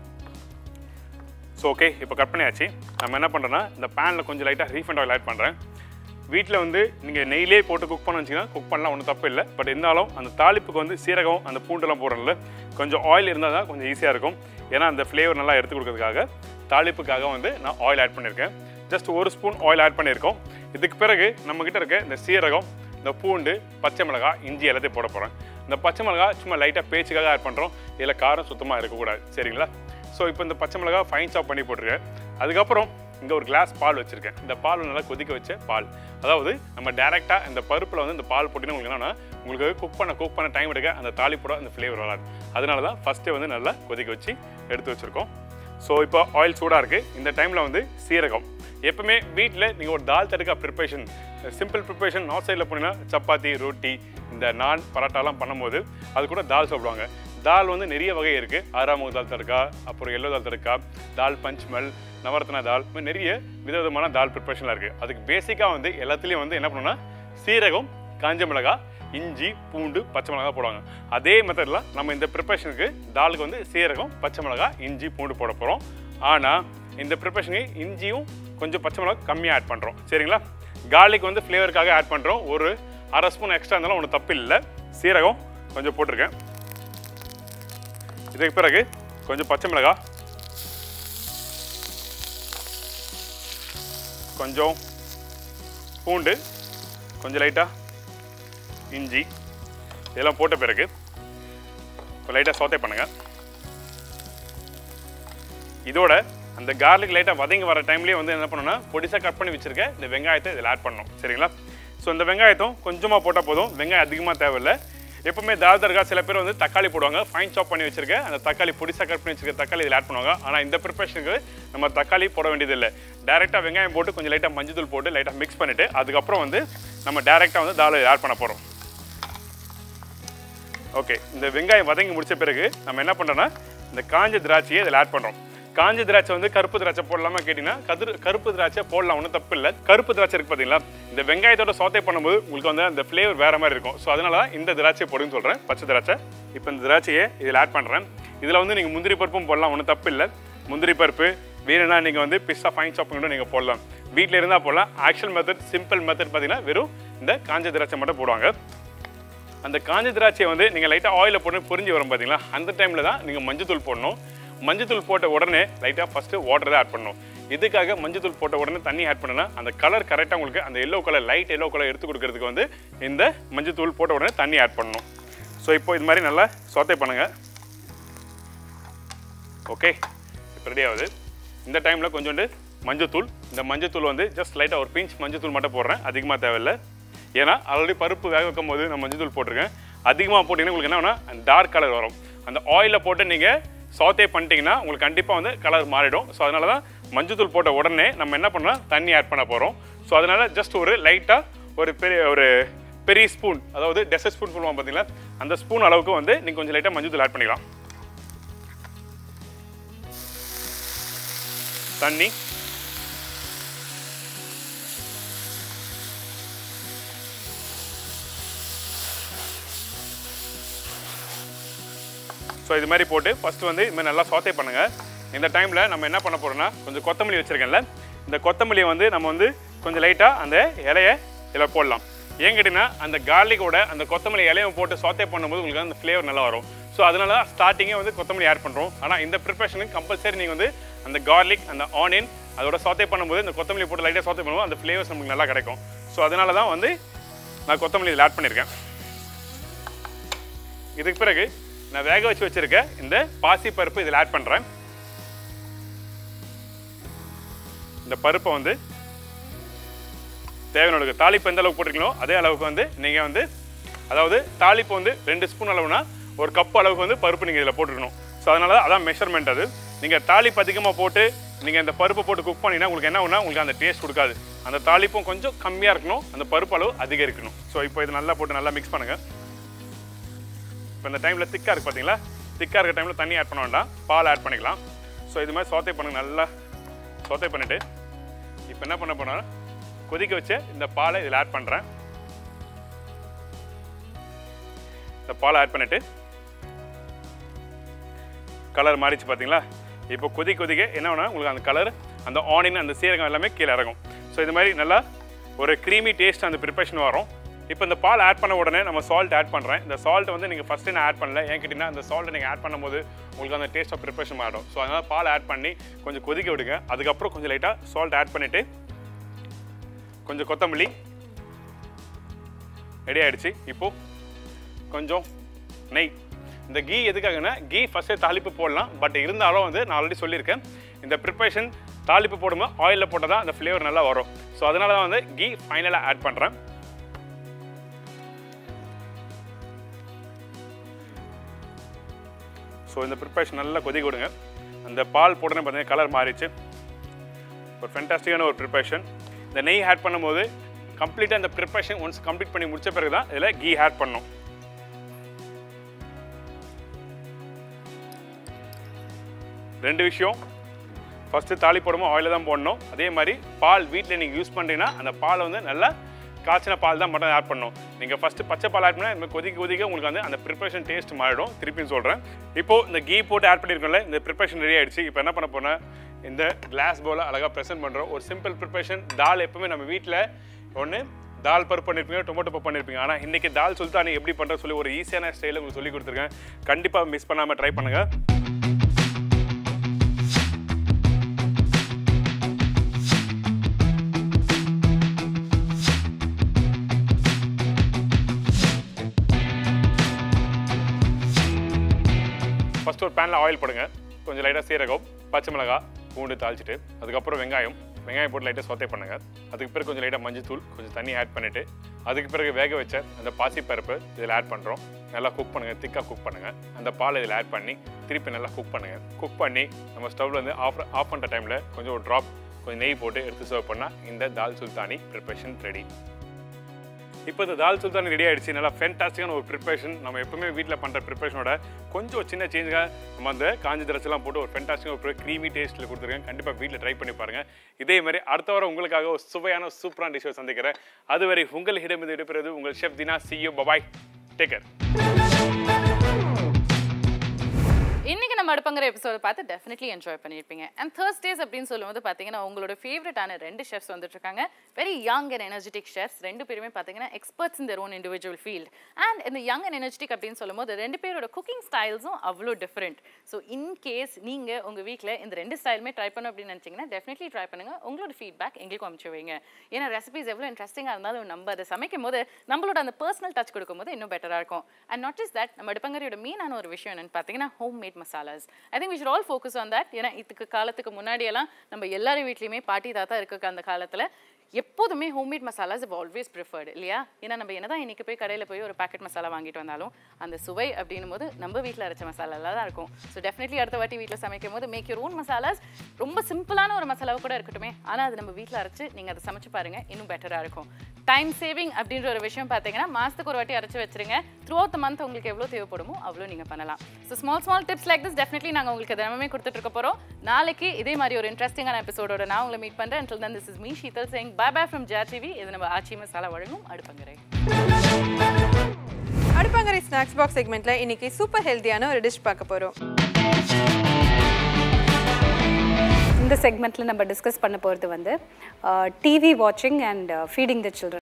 ஸோ ஓகே இப்போ கட் பண்ணியாச்சு நம்ம என்ன பண்ணுறோன்னா இந்த பேனில் கொஞ்சம் லைட்டாக ரீஃபண்ட் ஆயில் ஆட் பண்ணுறேன் வீட்டில் வந்து நீங்கள் நெய்லே போட்டு குக் பண்ண வச்சிங்கன்னா குக் பண்ணலாம் ஒன்றும் தப்பு இல்லை பட் இருந்தாலும் அந்த தாளிப்புக்கு வந்து சீரகம் அந்த பூண்டெல்லாம் போடுறதுல கொஞ்சம் ஆயில் இருந்தால் தான் கொஞ்சம் ஈஸியாக இருக்கும் ஏன்னா அந்த ஃப்ளேவர் நல்லா எடுத்து கொடுக்கறதுக்காக தாளிப்புக்காக வந்து நான் ஆயில் ஆட் பண்ணியிருக்கேன் ஜஸ்ட் ஒரு ஸ்பூன் ஆயில் ஆட் பண்ணியிருக்கோம் இதுக்கு பிறகு நம்மக்கிட்ட இருக்க இந்த சீரகம் இந்த பூண்டு பச்சை மிளகாய் இஞ்சி எல்லாத்தையும் போட போகிறேன் இந்த பச்சை மிளகாய் சும்மா லைட்டாக பேச்சுக்காக ஆட் பண்ணுறோம் இதில் காரம் சுத்தமாக இருக்கக்கூடாது சரிங்களா ஸோ இப்போ இந்த பச்சை மிளகாய் ஃபைன் சாப் பண்ணி போட்டிருக்கேன் அதுக்கப்புறம் இங்கே ஒரு கிளாஸ் பால் வச்சுருக்கேன் இந்த பால் நல்லா கொதிக்க வச்ச பால் அதாவது நம்ம டேரெக்டாக இந்த பருப்பில் வந்து இந்த பால் போட்டிங்கன்னா உங்களுக்கு என்னன்னா உங்களுக்கு குக் பண்ண குக் பண்ண டைம் எடுக்க அந்த தாளிப்போட அந்த ஃப்ளேவர் வராது அதனால தான் ஃபஸ்ட்டு வந்து நல்லா கொதிக்க வச்சு எடுத்து வச்சுருக்கோம் ஸோ இப்போ ஆயில் சூடாக இருக்குது இந்த டைமில் வந்து சீரகம் எப்பவுமே வீட்டில் நீங்கள் ஒரு dal tadka preparation simple preparation north சைடில் போனீங்கன்னா சப்பாத்தி ரொட்டி இந்த நான் பரோட்டாலாம் பண்ணும்போது அது கூட தால் சாப்பிடுவாங்க தால் வந்து நிறைய வகை இருக்குது ஆறாமுக தால் தடுக்கா அப்புறம் எல்லோ தால் தடுக்கா தால் பஞ்ச்மல் நவரத்னா தால் இந்த மாதிரி நிறைய விதவிதமான தால் ப்ரிப்பரேஷன்லாம் இருக்குது அதுக்கு பேசிக்காக வந்து எல்லாத்துலேயும் வந்து என்ன பண்ணணும்னா சீரகம் காஞ்ச மிளகாய் இஞ்சி பூண்டு பச்சை மிளகாய் போடுவாங்க அதே மெத்தடில் நம்ம இந்த ப்ரிப்பரேஷனுக்கு தாலுக்கு வந்து சீரகம் பச்சை மிளகாய் இஞ்சி பூண்டு போட போகிறோம் ஆனால் இந்த ப்ரிப்பரேஷனுக்கு இஞ்சியும் கொஞ்சம் பச்சை மிளகாய் கம்மியாக ஆட் பண்ணுறோம் சரிங்களா கார்லிக் வந்து ஃப்ளேவருக்காக ஆட் பண்ணுறோம் ஒரு அரை ஸ்பூன் எக்ஸ்ட்ரா இருந்தாலும் ஒன்றும் தப்பு இல்லை சீரகம் கொஞ்சம் போட்டிருக்கேன் இதுக்கு பிறகு கொஞ்சம் பச்சை மிளகாய் கொஞ்சம் பூண்டு கொஞ்சம் லைட்டாக இஞ்சி இதெல்லாம் போட்ட பிறகு இப்போ லைட்டாக சோத்தை பண்ணுங்க இதோட அந்த கார்லிக் லைட்டாக வதங்கி வர டைம்லேயே வந்து என்ன பண்ணணும்னா பொடிசாக கட் பண்ணி வச்சிருக்க இந்த வெங்காயத்தை இதில் ஆட் பண்ணணும் சரிங்களா ஸோ இந்த வெங்காயத்தும் கொஞ்சமாக போட்டால் போதும் வெங்காயம் அதிகமாக தேவையில்லை எப்பவுமே தால் தர்கா சில பேர் வந்து தக்காளி போடுவாங்க ஃபைன் சாப் பண்ணி வச்சிருக்க அந்த தக்காளி பொடிசாக கட் பண்ணி வச்சிருக்க தக்காளி இதில் ஆட் பண்ணுவாங்க ஆனால் இந்த ப்ரிப்பரேஷனுக்கு நம்ம தக்காளி போட வேண்டியதில்லை டேரெக்டாக வெங்காயம் போட்டு கொஞ்சம் லைட்டாக மஞ்சள் போட்டு லைட்டாக மிக்ஸ் பண்ணிவிட்டு அதுக்கப்புறம் வந்து நம்ம டேரெக்டாக வந்து தால் ஆட் பண்ண போகிறோம் ஓகே இந்த வெங்காயம் வதங்கி முடிச்ச பிறகு நம்ம என்ன பண்ணுறோம்னா இந்த காஞ்ச திராட்சையை இதில் ஆட் பண்ணுறோம் காஞ்ச திராட்சை வந்து கருப்பு திராட்சை போடலாமா கேட்டிங்கன்னா கதிர் கருப்பு திராட்சை போடலாம் ஒன்றும் தப்பு இல்லை கருப்பு திராட்சை இருக்குது பார்த்தீங்களா இந்த வெங்காயத்தோட சோத்தை பண்ணும்போது உங்களுக்கு வந்து அந்த ஃப்ளேவர் வேறு மாதிரி இருக்கும் ஸோ அதனால தான் இந்த திராட்சை போடுன்னு சொல்கிறேன் பச்சை திராட்சை இப்போ இந்த திராட்சையை இதில் ஆட் பண்ணுறேன் இதில் வந்து நீங்கள் முந்திரி பருப்பும் போடலாம் ஒன்றும் தப்பு இல்லை முந்திரி பருப்பு வேணும்னா நீங்கள் வந்து பிஸ்ஸா ஃபைன் ஷாப்பிங் கூட நீங்கள் போடலாம் வீட்டில் இருந்தால் போடலாம் ஆக்சுவல் மெத்தட் சிம்பிள் மெத்தட் பார்த்தீங்கன்னா வெறும் இந்த காஞ்ச திராட்சை மட்டும் போடுவாங்க அந்த காஞ்ச திராட்சையை வந்து நீங்கள் லைட்டாக ஆயிலில் போட்டு பொரிஞ்சு வரும் பார்த்தீங்களா அந்த டைமில் தான் நீங்கள் மஞ்சத்தூள் போடணும் மஞ்சத்தூள் போட்ட உடனே லைட்டாக ஃபஸ்ட்டு வாட்டர் தான் ஆட் பண்ணணும் இதுக்காக மஞ்சத்தூள் போட்ட உடனே தண்ணி ஆட் பண்ணுனா அந்த கலர் கரெக்டாக உங்களுக்கு அந்த yellow colour light yellow colour எடுத்து கொடுக்கறதுக்கு வந்து இந்த மஞ்சத்தூள் போட்ட உடனே தண்ணி ஆட் பண்ணணும் ஸோ இப்போ இது மாதிரி நல்லா சோத்தை பண்ணுங்கள் ஓகே இப்போ ரெடி ஆகுது இந்த டைமில் கொஞ்சோண்டு மஞ்சத்தூள் இந்த மஞ்சத்தூள் வந்து ஜஸ்ட் லைட்டாக ஒரு பிஞ்ச் மஞ்சத்தூள் மட்டும் போடுறேன் அதிகமாக தேவையில்லை ஏன்னா ஆல்ரெடி பருப்பு வேக வைக்கும் போது நான் மஞ்சத்தூள் போட்டிருக்கேன் அதிகமாக போட்டிங்கன்னா உங்களுக்கு என்ன ஆகும்னா டார்க் கலர் வரும் அந்த ஆயிலில் போட்டு நீங்கள் சாத்தே பண்ணிட்டீங்கன்னா உங்களுக்கு கண்டிப்பாக வந்து கலர் மாறிடும் ஸோ அதனால தான் மஞ்சத்தூள் போட்ட உடனே நம்ம என்ன பண்ணலாம் தண்ணி ஆட் பண்ண போகிறோம் ஸோ அதனால ஜஸ்ட் ஒரு லைட்டாக ஒரு பெரிய ஒரு பெரிய ஸ்பூன் அதாவது டெசர்ட் ஸ்பூன் சொல்லுவாங்க பார்த்தீங்களா அந்த ஸ்பூன் அளவுக்கு வந்து நீங்கள் கொஞ்சம் லைட்டாக மஞ்சத்தூள் ஆட் பண்ணிக்கலாம் தண்ணி ஸோ இது மாதிரி போட்டு ஃபஸ்ட்டு வந்து இது மாதிரி நல்லா சாத்தே பண்ணுங்கள் இந்த டைமில் நம்ம என்ன பண்ண போகிறோம்னா கொஞ்சம் கொத்தமல்லி வச்சுருக்கேன்ல இந்த கொத்தமல்லியை வந்து நம்ம வந்து கொஞ்சம் லைட்டாக அந்த இலையை இதில் போடலாம் ஏன் கேட்டிங்கன்னா அந்த கார்லிக்கோட அந்த கொத்தமல்லி இலையை போட்டு சாத்தே பண்ணும்போது உங்களுக்கு அந்த ஃப்ளேவர் நல்லா வரும் ஸோ அதனால தான் ஸ்டார்டிங்கே வந்து கொத்தமல்லி ஆட் பண்ணுறோம் ஆனால் இந்த ப்ரிப்பரேஷனுக்கு கம்பல்சரி நீங்கள் வந்து அந்த கார்லிக் அந்த ஆனியன் அதோட சாத்தே பண்ணும்போது இந்த கொத்தமல்லி போட்டு லைட்டாக சாத்தே பண்ணும்போது அந்த ஃப்ளேவர்ஸ் நமக்கு நல்லா கிடைக்கும் ஸோ அதனால தான் வந்து நான் கொத்தமல்லி இதில் ஆட் பண்ணியிருக்கேன் இதுக்கு பிறகு நான் வேக வச்சு வச்சிருக்க இந்த பாசி பருப்பு இதில் ஆட் பண்ணுறேன் இந்த பருப்பை வந்து தேவையான அளவுக்கு தாளிப்பு எந்த அளவுக்கு போட்டிருக்கீங்களோ அதே அளவுக்கு வந்து நீங்கள் வந்து அதாவது தாளிப்பு வந்து ரெண்டு ஸ்பூன் அளவுனா ஒரு கப் அளவுக்கு வந்து பருப்பு நீங்கள் இதில் போட்டுக்கணும் ஸோ அதனால தான் அதான் மெஷர்மெண்ட் அது நீங்கள் தாளிப்பு அதிகமாக போட்டு நீங்கள் இந்த பருப்பு போட்டு குக் பண்ணிங்கன்னா உங்களுக்கு என்ன ஒன்றா உங்களுக்கு அந்த டேஸ்ட் கொடுக்காது அந்த தாளிப்பும் கொஞ்சம் கம்மியாக இருக்கணும் அந்த பருப்பு அளவு அதிகம் இருக்கணும் ஸோ இப்போ இது நல்லா போட்டு நல்லா மிக்ஸ் பண்ணுங்கள் இப்போ இந்த டைமில் திக்காக இருக்குது பார்த்தீங்களா திக்காக இருக்க டைமில் தண்ணி ஆட் பண்ண வேண்டாம் பால் ஆட் பண்ணிக்கலாம் ஸோ இது மாதிரி சோத்தை பண்ணுங்க நல்லா சோத்தை பண்ணிவிட்டு இப்போ என்ன பண்ண போனால் கொதிக்க வச்ச இந்த பாலை இதில் ஆட் பண்ணுறேன் இந்த பாலை ஆட் பண்ணிவிட்டு கலர் மாறிச்சு பார்த்தீங்களா இப்போ கொதி கொதிக்க என்ன வேணா உங்களுக்கு அந்த கலர் அந்த ஆனியன் அந்த சீரகம் எல்லாமே கீழே இறங்கும் ஸோ இது மாதிரி நல்லா ஒரு க்ரீமி டேஸ்ட் அந்த ப்ரிப்பரேஷன் வரும் இப்போ இந்த பால் ஆட் பண்ண உடனே நம்ம சால்ட் ஆட் பண்ணுறேன் இந்த சால்ட் வந்து நீங்கள் ஃபஸ்ட்டு நான் ஆட் பண்ணல ஏன் கேட்டிங்கன்னா அந்த சால்ட்டை நீங்கள் ஆட் பண்ணும்போது உங்களுக்கு அந்த டேஸ்ட் ஆஃப் ப்ரிப்பரேஷன் மாறும் ஸோ அதனால் பால் ஆட் பண்ணி கொஞ்சம் கொதிக்க விடுங்க அதுக்கப்புறம் கொஞ்சம் லைட்டாக சால்ட் ஆட் பண்ணிவிட்டு கொஞ்சம் கொத்தமல்லி ரெடி ஆயிடுச்சு இப்போது கொஞ்சம் நெய் இந்த கீ எதுக்காகன்னா கீ ஃபஸ்ட்டே தாளிப்பு போடலாம் பட் இருந்தாலும் வந்து நான் ஆல்ரெடி சொல்லியிருக்கேன் இந்த ப்ரிப்பரேஷன் தாளிப்பு போடும்போது ஆயிலில் போட்டால் தான் அந்த ஃப்ளேவர் நல்லா வரும் ஸோ அதனால தான் வந்து கீ ஃபைனலாக ஆட் பண்ணுறேன் ஸோ இந்த ப்ரிப்பரேஷன் நல்லா கொதிக்க விடுங்க அந்த பால் போட்டோன்னே பார்த்தீங்கன்னா கலர் மாறிச்சு ஒரு ஃபென்டாஸ்டிக்கான ஒரு ப்ரிப்பரேஷன் இந்த நெய் ஆட் பண்ணும்போது கம்ப்ளீட்டாக இந்த ப்ரிப்பரேஷன் ஒன்ஸ் கம்ப்ளீட் பண்ணி முடிச்ச பிறகு தான் இதில் கீ ஆட் பண்ணணும் ரெண்டு விஷயம் ஃபஸ்ட்டு தாலி போடும்போது ஆயிலில் தான் போடணும் அதே மாதிரி பால் வீட்டில் நீங்கள் யூஸ் பண்ணுறீங்கன்னா அந்த பாலை வந்து நல்லா காய்ச்சின பால் தான் மட்டும் ஆட் பண்ணணும் நீங்கள் ஃபஸ்ட்டு பச்சை பால் ஆட் பண்ணால் இந்த மாதிரி கொதிக்க கொதிக்க உங்களுக்கு வந்து அந்த ப்ரிப்பரேஷன் டேஸ்ட் மாறிடும் திருப்பியும் சொல்கிறேன் இப்போது இந்த கீ போட்டு ஆட் பண்ணியிருக்கோம்ல இந்த ப்ரிப்பரேஷன் ரெடி ஆயிடுச்சு இப்போ என்ன பண்ண போனால் இந்த கிளாஸ் பவுலை அழகாக ப்ரெசென்ட் பண்ணுறோம் ஒரு சிம்பிள் ப்ரிப்பரேஷன் தால் எப்பவுமே நம்ம வீட்டில் ஒன்று தால் பருப்பு பண்ணியிருப்பீங்க டொமேட்டோ பருப்பு பண்ணியிருப்பீங்க ஆனால் இன்றைக்கி தால் சுல்தானி எப்படி பண்ணுறது சொல்லி ஒரு ஈஸியான ஸ்டைலில் உங்களுக்கு சொல்லி கொடுத்துருக்கேன் கண்டிப்பாக மிஸ் பண்ணாமல் ட்ரை பண்ணுங்கள் ஃபஸ்ட்டு ஒரு பேனில் ஆயில் போடுங்க கொஞ்சம் லைட்டாக சீரகம் பச்சை மிளகாய் பூண்டு தாளிச்சிட்டு அதுக்கப்புறம் வெங்காயம் வெங்காயம் போட்டு லைட்டாக சொத்தை பண்ணுங்க அதுக்கு பிறகு கொஞ்சம் லைட்டாக மஞ்சத்தூள் கொஞ்சம் தண்ணி ஆட் பண்ணிவிட்டு அதுக்கு பிறகு வேக வச்ச அந்த பாசிப்பருப்பு இதில் ஆட் பண்ணுறோம் நல்லா குக் பண்ணுங்கள் திக்காக குக் பண்ணுங்கள் அந்த பால் இதில் ஆட் பண்ணி திருப்பி நல்லா குக் பண்ணுங்கள் குக் பண்ணி நம்ம ஸ்டவ்வில் வந்து ஆஃப் ஆஃப் பண்ணுற டைமில் கொஞ்சம் ஒரு ட்ராப் கொஞ்சம் நெய் போட்டு எடுத்து சர்வ் பண்ணால் இந்த தால் சுல்தானி ப்ரிப்பரேஷன் ரெடி இப்போ இந்த தால் சுல்தானி ரெடி ஆயிடுச்சு நல்லா ஃபென்டாஸ்டிக்கான ஒரு ப்ரிப்பரேஷன் நம்ம எப்பவுமே வீட்டில் பண்ணுற ப்ரிப்பரேஷனோட கொஞ்சம் ஒரு சின்ன சேஞ்சுக்காக நம்ம அந்த காஞ்சி திரச்செல்லாம் போட்டு ஒரு ஃபென்டாஸ்டிக்காக ஒரு க்ரீமி டேஸ்ட்டில் கொடுத்துருக்கேன் கண்டிப்பாக வீட்டில் ட்ரை பண்ணி பாருங்கள் இதே மாதிரி அடுத்த வாரம் உங்களுக்காக ஒரு சுவையான சூப்பரான டிஷ்ஷை சந்திக்கிறேன் அதுவரை உங்களிடம் இது எடுப்பது உங்கள் ஷெஃப் தினா சியோ பபாய் டேக்கர் இன்னைக்கு நம்ம அடுப்பங்கிற எபிசோட பார்த்து டெஃபினெட்லி என்ஜாய் பண்ணியிருப்பீங்க அண்ட் தேர்ஸ்டேஸ் அப்படின்னு சொல்லும்போது பார்த்தீங்கன்னா உங்களோட ஃபேவரட்டான ரெண்டு ஷெஃப்ஸ் வந்துட்டு இருக்காங்க very young and energetic chefs ரெண்டு பேருமே பார்த்தீங்கன்னா experts in their own individual field and இந்த யங் அண்ட் எனர்ஜெட்டிக் அப்படின்னு சொல்லும்போது ரெண்டு பேரோட குக்கிங் ஸ்டைல்ஸும் அவ்வளோ டிஃப்ரெண்ட் ஸோ இன் கேஸ் நீங்கள் உங்கள் வீட்டில் இந்த ரெண்டு ஸ்டைலுமே ட்ரை பண்ணணும் அப்படின்னு நினச்சிங்கன்னா டெஃபினெட்லி ட்ரை பண்ணுங்க உங்களோட ஃபீட்பேக் எங்களுக்கும் அனுப்பிச்சு வைங்க ஏன்னா ரெசிபிஸ் எவ்வளோ இன்ட்ரெஸ்டிங்காக இருந்தாலும் நம்ம அதை சமைக்கும் போது நம்மளோட அந்த பர்சனல் டச் கொடுக்கும்போது இன்னும் பெட்டராக இருக்கும் அண்ட் நாட் இஸ் தட் நம்ம அடுப்பங்கரையோட மெயினான ஒரு விஷயம் என்னன்னு பார்த்தீங்கன்னா home masalas I think we should all focus on that ஏன்னா இதுக்கு காலத்துக்கு முன்னாடியெல்லாம் நம்ம எல்லார் வீட்லேயுமே பாட்டி தாத்தா இருக்க அந்த காலத்தில் எப்போதுமே ஹோம்மேட் மசாலாஸ் இவ் ஆல்வேஸ் ப்ரிஃபர்டு இல்லையா ஏன்னா நம்ம என்னதான் இன்னைக்கு போய் கடையில் போய் ஒரு பாக்கெட் மசாலா வாங்கிட்டு வந்தாலும் அந்த சுவை அப்படின்னும் போது நம்ம வீட்டில் அரைச்ச மசாலாலாம் தான் இருக்கும் ஸோ டெஃபினெட்லி அடுத்த வாட்டி வீட்டில் சமைக்கும் போது மேக் யூர் ஓன் மசாலாஸ் ரொம்ப சிம்பிளான ஒரு மசாலாவை கூட இருக்கட்டுமே ஆனால் அது நம்ம வீட்டில் அரைச்சு நீங்கள் அதை சமைச்சு பாருங்க இன்னும் பெட்டராக இருக்கும் டைம் சேவிங் அப்படின்ற ஒரு விஷயம் பார்த்தீங்கன்னா மாதத்துக்கு ஒரு வாட்டி அரைச்சி வச்சிருங்க த்ரூ அவுட் மந்த் உங்களுக்கு எவ்வளோ தேவைப்படுமோ அவ்வளோ நீங்கள் பண்ணலாம் so small small tips like this definitely நாங்கள் உங்களுக்கு தினமுமே கொடுத்துட்டு இருக்க போகிறோம் நாளைக்கு இதே மாதிரி ஒரு இன்ட்ரெஸ்டிங்கான எபிசோடோட நான் உங்களை மீட் பண்ணுறேன் until then this is me Sheetal Singh bye bye from ஜா டிவி இது நம்ம ஆச்சி மசாலா வழங்கும் அடுப்பங்கரை அடுப்பாங்கரை ஸ்நாக்ஸ் பாக்ஸ் செக்மெண்ட்ல இன்னைக்கு சூப்பர் ஹெல்த்தியான ஒரு டிஷ் பார்க்க போறோம் இந்த செக்மெண்ட்டில் நம்ம டிஸ்கஸ் பண்ண போகிறது வந்து டிவி வாட்சிங் அண்ட் ஃபீடிங் த சில்ட்ரன்